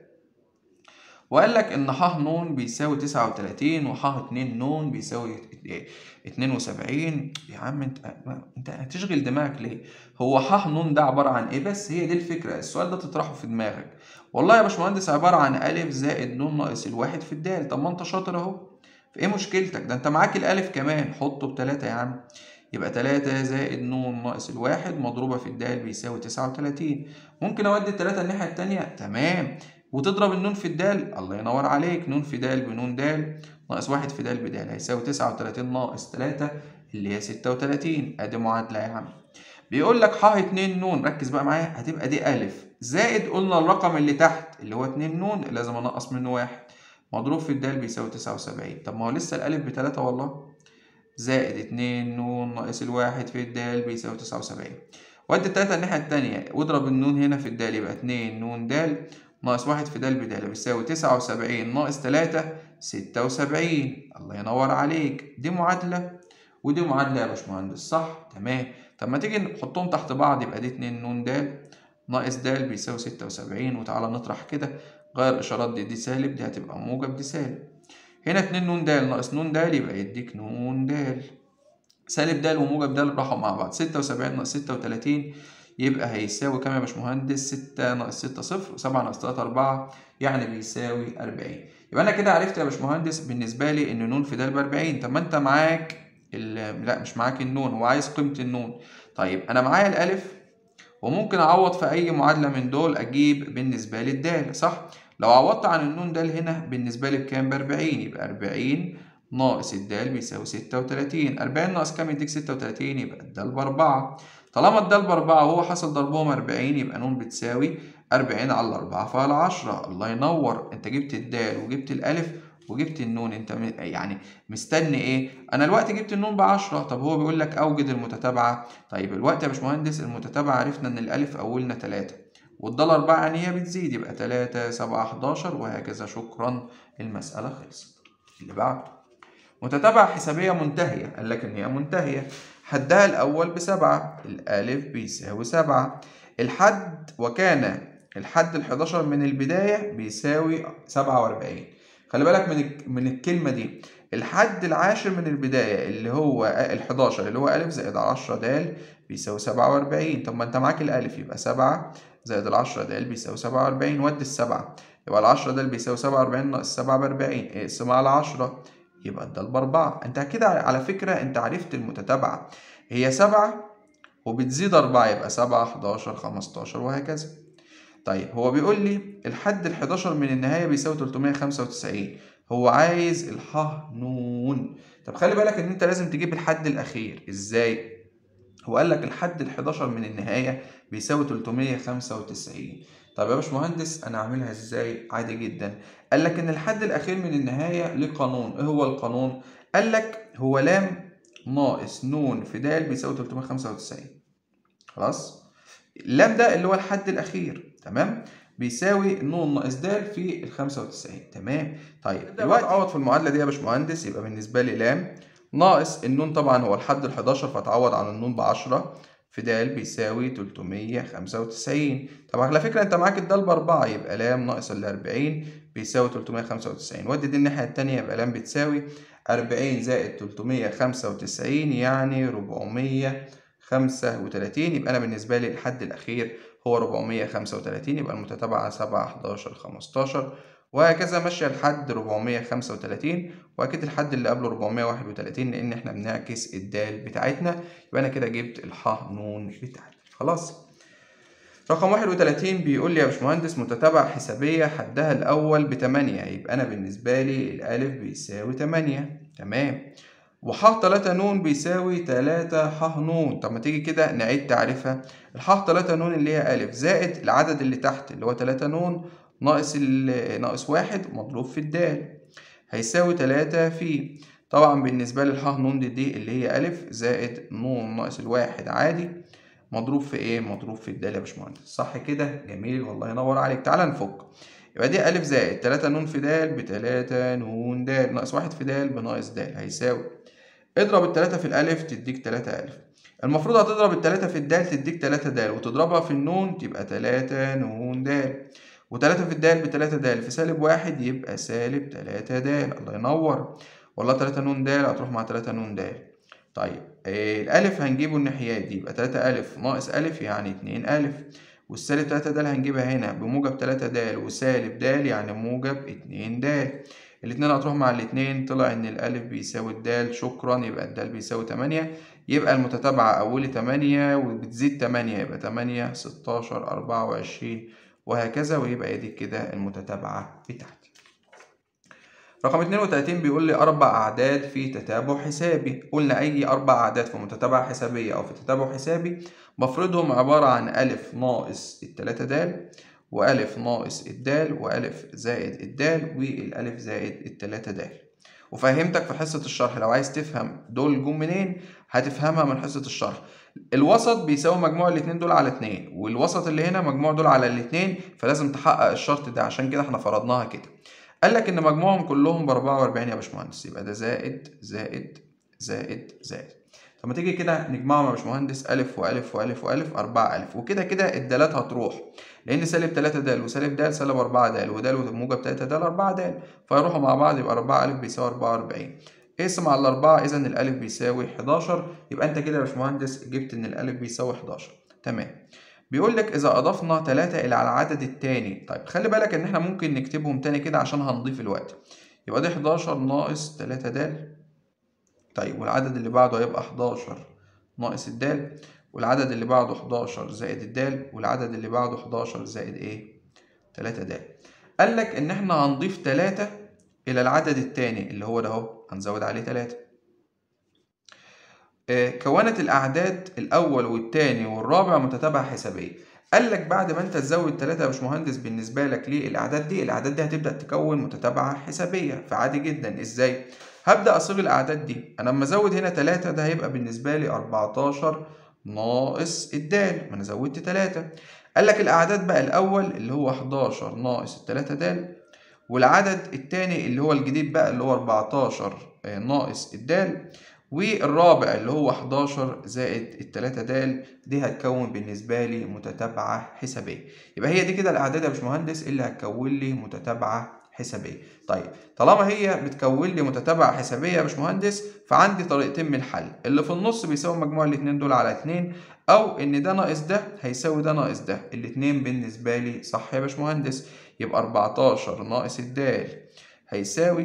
[SPEAKER 1] وقال لك ان ح ن بيساوي تسعة وتلاتين وح اتنين ن بيساوي اتنين وسبعين يا عم انت انت هتشغل دماغك ليه؟ هو ح ن ده عبارة عن ايه بس هي دي الفكرة السؤال ده تطرحه في دماغك والله يا باشمهندس عبارة عن أ زائد ن ناقص الواحد في الدال طب ما انت شاطر اهو في ايه مشكلتك ده انت معاك الالف كمان حطه بتلاتة يا عم يبقى تلاتة زائد ن ناقص الواحد مضروبة في الدال بيساوي تسعة وتلاتين ممكن أودي التلاتة الناحية التانية تمام وتضرب النون في الدال الله ينور عليك نون في دال بنون دال ناقص واحد في دال بدال هيساوي تسعة وتلاتين ناقص تلاتة اللي هي ستة وتلاتين ادي معادلة يا عم بيقول لك ح اتنين نون ركز بقى معايا هتبقى دي ألف زائد قلنا الرقم اللي تحت اللي هو اتنين نون لازم أنقص منه واحد مضروب في الدال بيساوي تسعة وسبعين طب ما هو لسه الألف بتلاتة والله زائد اتنين نون ناقص الواحد في الدال بيساوي تسعة وسبعين ودي التلاتة الناحية التانية واضرب النون هنا في الدال يبقى اتنين نون دال ناقص واحد في دال بدال بيساوي تسعة وسبعين ناقص تلاتة ستة وسبعين الله ينور عليك دي معادلة ودي معادلة يا باشمهندس صح تمام طب ما تيجي نحطهم تحت بعض يبقى دي اتنين نون دال ناقص دال بيساوي ستة وسبعين وتعالى نطرح كده غير إشارات دي دي سالب دي هتبقى موجب دي سالب هنا اتنين نون دال ناقص نون دال يبقى يديك نون دال سالب دال وموجب دال راحوا مع بعض ستة وسبعين ناقص ستة وتلاتين يبقى هيساوي كام يا باشمهندس ستة ناقص ستة صفر وسبعة ناقص تلاتة أربعة يعني بيساوي أربعين يبقى أنا كده عرفت يا باشمهندس بالنسبة لي إن نون في دال بأربعين طب ما أنت معاك لا مش معاك النون وعايز قيمة النون طيب أنا معايا الألف وممكن أعوض في أي معادلة من دول أجيب بالنسبة لي الدال صح؟ لو عوضت عن النون دال هنا بالنسبة لي بكام بأربعين يبقى أربعين ناقص الدال بيساوي ستة وتلاتين أربعين ناقص كام يديك ستة وتلاتين يبقى الدال بأربعة طالما الدال بأربعة وهو حصل ضربهم أربعين يبقى نون بتساوي أربعين على أربعة فعلى عشرة الله ينور أنت جبت الدال وجبت الألف وجبت النون أنت يعني مستني إيه؟ أنا الوقت جبت النون بعشرة طب هو بيقول لك أوجد المتتابعة طيب الوقت يا باشمهندس المتتابعة عرفنا إن الألف أولنا تلاتة والدال أربعة يعني هي بتزيد يبقى تلاتة سبعة حداشر وهكذا شكرا المسألة خلصت اللي بعده متتابعة حسابية منتهية قال لك إن هي منتهية حدها الأول بسبعة الألف بيساوي سبعة الحد وكان الحد الحداشر من البداية بيساوي سبعة وأربعين خلي بالك من من الكلمة دي الحد العاشر من البداية اللي هو الحداشر اللي هو ألف زائد عشرة دال بيساوي سبعة وأربعين طب ما أنت معاك الألف يبقى سبعة زائد العشرة دال بيساوي سبعة وأربعين ودي السبعة يبقى العشرة دال بيساوي سبعة وأربعين ناقص سبعة بأربعين اقسم على عشرة يبقى الدال بأربعة أنت كده على فكرة أنت عرفت المتتابعة هي سبعة وبتزيد أربعة يبقى سبعة حداشر خمستاشر وهكذا طيب هو بيقول لي الحد الحداشر من النهاية بيساوي تلتمية خمسة وتسعين هو عايز الح نون طب خلي بالك إن أنت لازم تجيب الحد الأخير إزاي؟ هو قال لك الحد الحداشر من النهاية بيساوي تلتمية خمسة وتسعين طب يا باشمهندس أنا أعملها إزاي؟ عادي جدا قال لك إن الحد الأخير من النهاية ليه قانون إيه هو القانون؟ قال لك هو لام ناقص نون في د بيساوي 395 خلاص اللام ده اللي هو الحد الأخير تمام بيساوي نون ناقص د في ال 95 تمام طيب دلوقتي تعوض في المعادلة دي يا باشمهندس يبقى بالنسبة لي لام ناقص النون طبعا هو الحد ال 11 فتعوض عن النون ب 10 في د بيساوي 395 طبعا على فكرة أنت معاك الدال بأربعة يبقى لام ناقص ال 40 بيساوي 395 ودي دي الناحية التانية يبقى لام بتساوي أربعين زائد تلتمية خمسة وتسعين يعني ربعمية خمسة وتلاتين يبقى أنا بالنسبة لي الحد الأخير هو ربعمية خمسة وتلاتين يبقى المتتابعة سبعة حداشر خمستاشر وهكذا ماشية لحد ربعمية خمسة وتلاتين وأكيد الحد اللي قبله ربعمية واحد وتلاتين لأن إحنا بنعكس الدال بتاعتنا يبقى أنا كده جبت الح نون بتاعتي خلاص رقم واحد وتلاتين بيقول لي يا باشمهندس متتابعة حسابية حدها الأول بتمانية يبقى أنا بالنسبة لي الألف بيساوي تمانية تمام وح تلاتة نون بيساوي تلاتة ح نون طب ما تيجي كده نعيد تعريفها الح تلاتة نون اللي هي ألف زائد العدد اللي تحت اللي هو تلاتة نون ناقص ال ناقص واحد مضروب في الدال هيساوي تلاتة في طبعا بالنسبة للح نون دي, دي اللي هي ألف زائد نون ناقص الواحد عادي مضروب في إيه؟ مضروب في الدال يا باشمهندس صح كده؟ جميل والله ينور عليك تعالى نفك يبقى دي ألف زائد تلاتة نون في د بتلاتة نون د ناقص واحد في د بناقص د هيساوي اضرب التلاتة في الألف تديك تلاتة ألف المفروض هتضرب التلاتة في الدال تديك تلاتة دال وتضربها في النون تبقى تلاتة نون دال وتلاتة في الدال بتلاتة دال في سالب واحد يبقى سالب تلاتة دال الله ينور والله تلاتة نون دال هتروح مع تلاتة نون دال طيب آه الألف هنجيبه الناحيات دي يبقى تلاتة ألف ناقص ألف يعني اتنين ألف والسالب تلاتة دال هنجيبها هنا بموجب تلاتة دال وسالب دال يعني موجب اتنين دال الاتنين هتروح مع الاتنين طلع إن الألف بيساوي الدال شكرا يبقى الدال بيساوي تمانية يبقى المتتابعة أولي تمانية وبتزيد تمانية يبقى تمانية ستاشر أربعة وعشرين وهكذا ويبقى دي كده المتتابعة بتاعتي رقم 32 بيقول لي أربع أعداد في تتابع حسابي قلنا أي أربع أعداد في متتابعة حسابية أو في تتابع حسابي بفرضهم عبارة عن ألف ناقص التلاتة دال وألف ناقص الدال وألف زائد الدال والألف زائد التلاتة دال وفهمتك في حصة الشرح لو عايز تفهم دول جم منين هتفهمها من حصة الشرح الوسط بيساوي مجموع الاتنين دول على اتنين والوسط اللي هنا مجموع دول على الاتنين فلازم تحقق الشرط ده عشان كده احنا فرضناها كده قال لك ان مجموعهم كلهم ب 44 يا باشمهندس يبقى ده زائد زائد زائد زائد طب ما تيجي كده نجمعهم يا باشمهندس ألف وألف وألف وألف أربعة ألف وكده كده الدالات هتروح لأن سالب تلاتة دال وسالب دال سالب أربعة دال ودال وموجب تلاتة دال أربعة دال فيروحوا مع بعض يبقى أربعة ألف بيساوي أربعة وأربعين اقسم على الأربعة إذا الألف بيساوي حداشر يبقى أنت كده يا باشمهندس جبت إن الألف بيساوي حداشر تمام بيقول لك إذا أضفنا تلاتة إلى العدد التاني طيب خلي بالك إن إحنا ممكن نكتبهم تاني كده عشان هنضيف الوقت يبقى دي حداشر ناقص تلاتة دال طيب والعدد اللي بعده هيبقى حداشر ناقص الدال والعدد اللي بعده حداشر زائد الدال والعدد اللي بعده حداشر زائد إيه؟ تلاتة دال قال لك إن إحنا هنضيف تلاتة إلى العدد التاني اللي هو ده أهو هنزود عليه تلاتة كونت الأعداد الأول والتاني والرابع متتابعة حسابية قال لك بعد ما أنت تزود تلاتة يا باشمهندس بالنسبة لك للأعداد دي الأعداد دي هتبدأ تكون متتابعة حسابية فعادي جدا إزاي؟ هبدأ أصيغ الأعداد دي أنا لما أزود هنا تلاتة ده هيبقى بالنسبة لي أربعتاشر ناقص الدال ما أنا زودت تلاتة قال لك الأعداد بقى الأول اللي هو حداشر ناقص التلاتة دال والعدد التاني اللي هو الجديد بقى اللي هو أربعتاشر ناقص الدال والرابع اللي هو 11 زائد التلاتة دال دي هتكون بالنسبة لي متتابعة حسابية يبقى هي دي كده الأعداد يا باشمهندس اللي هتكون لي متتابعة حسابية طيب طالما هي بتكون لي متتابعة حسابية يا باشمهندس فعندي طريقتين من الحل اللي في النص بيساوي مجموع الاتنين دول على اتنين أو إن ده ناقص ده هيساوي ده ناقص ده الاتنين بالنسبة لي صح يا باشمهندس يبقى 14 ناقص الدال هيساوي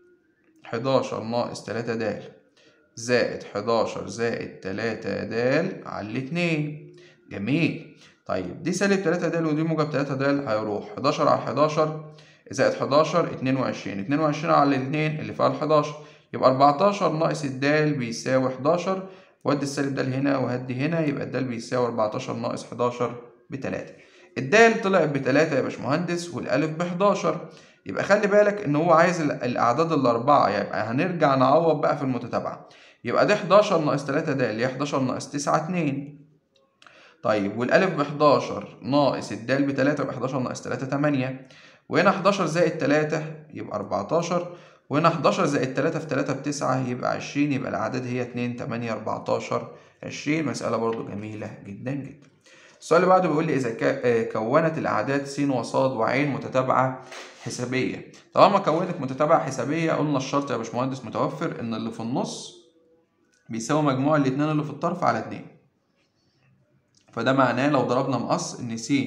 [SPEAKER 1] 11 ناقص 3 دال زائد 11 زائد 3 د على الاتنين جميل طيب دي سالب 3 د ودي موجب 3 د هيروح 11 على 11 زائد 11 22 22 على الاتنين اللي فيها ال 11 يبقى 14 ناقص الدال بيساوي 11 وادي السالب د هنا وهدي هنا يبقى الدال بيساوي 14 ناقص 11 ب 3 الدال طلعت ب 3 يا باشمهندس والالف ب 11 يبقى خلي بالك ان هو عايز الاعداد الاربعه يبقى هنرجع نعوض بقى في المتتابعه يبقى ده 11 ناقص 3 ده اللي هي 11 ناقص 9 2 طيب والالف ب 11 ناقص الدال ب 3 يبقى 11 ناقص 3 8 وهنا 11 زائد 3 يبقى 14 وهنا 11 زائد 3 في 3 ب 9 يبقى 20 يبقى الأعداد هي 2 8 14 20 مسألة برضو جميلة جدا جدا السؤال اللي بعده بيقول لي إذا كونت الأعداد س وص وعين متتابعة حسابية طالما كونت متتابعة حسابية قلنا الشرط يا باشمهندس متوفر إن اللي في النص بيساوي مجموع الاتنين اللي في الطرف على اتنين فده معناه لو ضربنا مقص إن س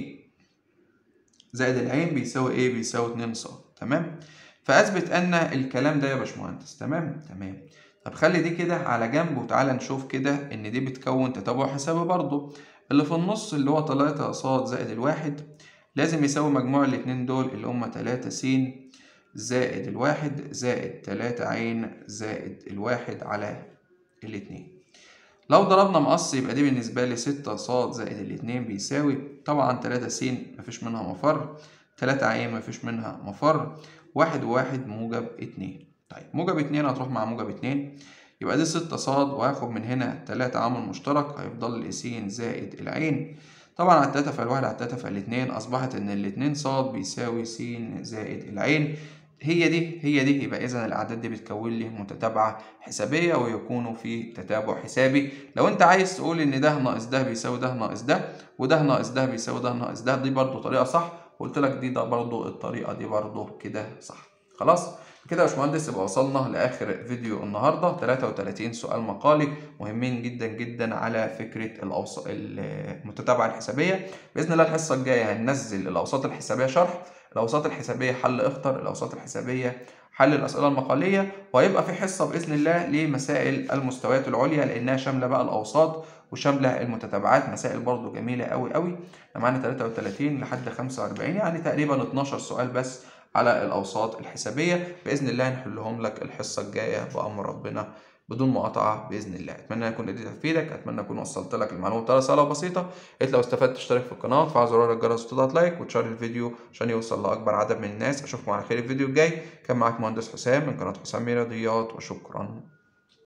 [SPEAKER 1] زائد العين بيساوي إيه؟ بيساوي اتنين ص تمام؟ فأثبت أن الكلام ده يا باشمهندس تمام؟ تمام طب خلي دي كده على جنب وتعالى نشوف كده إن دي بتكون تتابع حسابي برضه اللي في النص اللي هو تلاتة ص زائد الواحد لازم يساوي مجموع الاتنين دول اللي هما تلاتة س زائد الواحد زائد تلاتة عين زائد الواحد على الاتنين لو ضربنا مقص يبقى دي بالنسبة لي ستة ص زائد الاتنين بيساوي طبعا تلاتة س مفيش منها مفر تلاتة عين مفيش منها مفر واحد وواحد موجب اتنين طيب موجب اتنين هتروح مع موجب اتنين يبقى دي ستة ص وهاخد من هنا تلاتة عامل مشترك هيفضل لي س زائد العين طبعا على التلاتة فالواحد على التلاتة فالاتنين أصبحت إن الاتنين ص بيساوي س زائد العين هي دي هي دي يبقى إذا الأعداد دي بتكون لي متتابعة حسابية ويكونوا في تتابع حسابي لو أنت عايز تقول إن ده ناقص ده بيساوي ده ناقص ده وده ناقص ده بيساوي ده ناقص ده دي برضو طريقة صح وقلت لك دي ده برضو الطريقة دي برضو كده صح خلاص كده يا باشمهندس يبقى وصلنا لاخر فيديو النهارده 33 سؤال مقالي مهمين جدا جدا على فكره الأوص... المتتابعه الحسابيه باذن الله الحصه الجايه هننزل الاوساط الحسابيه شرح الاوساط الحسابيه حل اختر الاوساط الحسابيه حل الاسئله المقاليه وهيبقى في حصه باذن الله لمسائل المستويات العليا لانها شامله بقى الاوساط وشامله المتتابعات مسائل برضو جميله قوي قوي معانا 33 لحد 45 يعني تقريبا 12 سؤال بس على الأوساط الحسابية بإذن الله نحلهم لك الحصة الجاية بأمر ربنا بدون مقاطعة بإذن الله أتمنى أكون قدرت أفيدك أتمنى أكون وصلت لك المعلومة بطريقة سهلة وبسيطة يا لو استفدت تشترك في القناة وتفعل زرار الجرس وتضغط لايك وتشارك الفيديو عشان يوصل لأكبر عدد من الناس أشوفكم على خير الفيديو الجاي كان معاك مهندس حسام من قناة حسام رياضيات وشكرا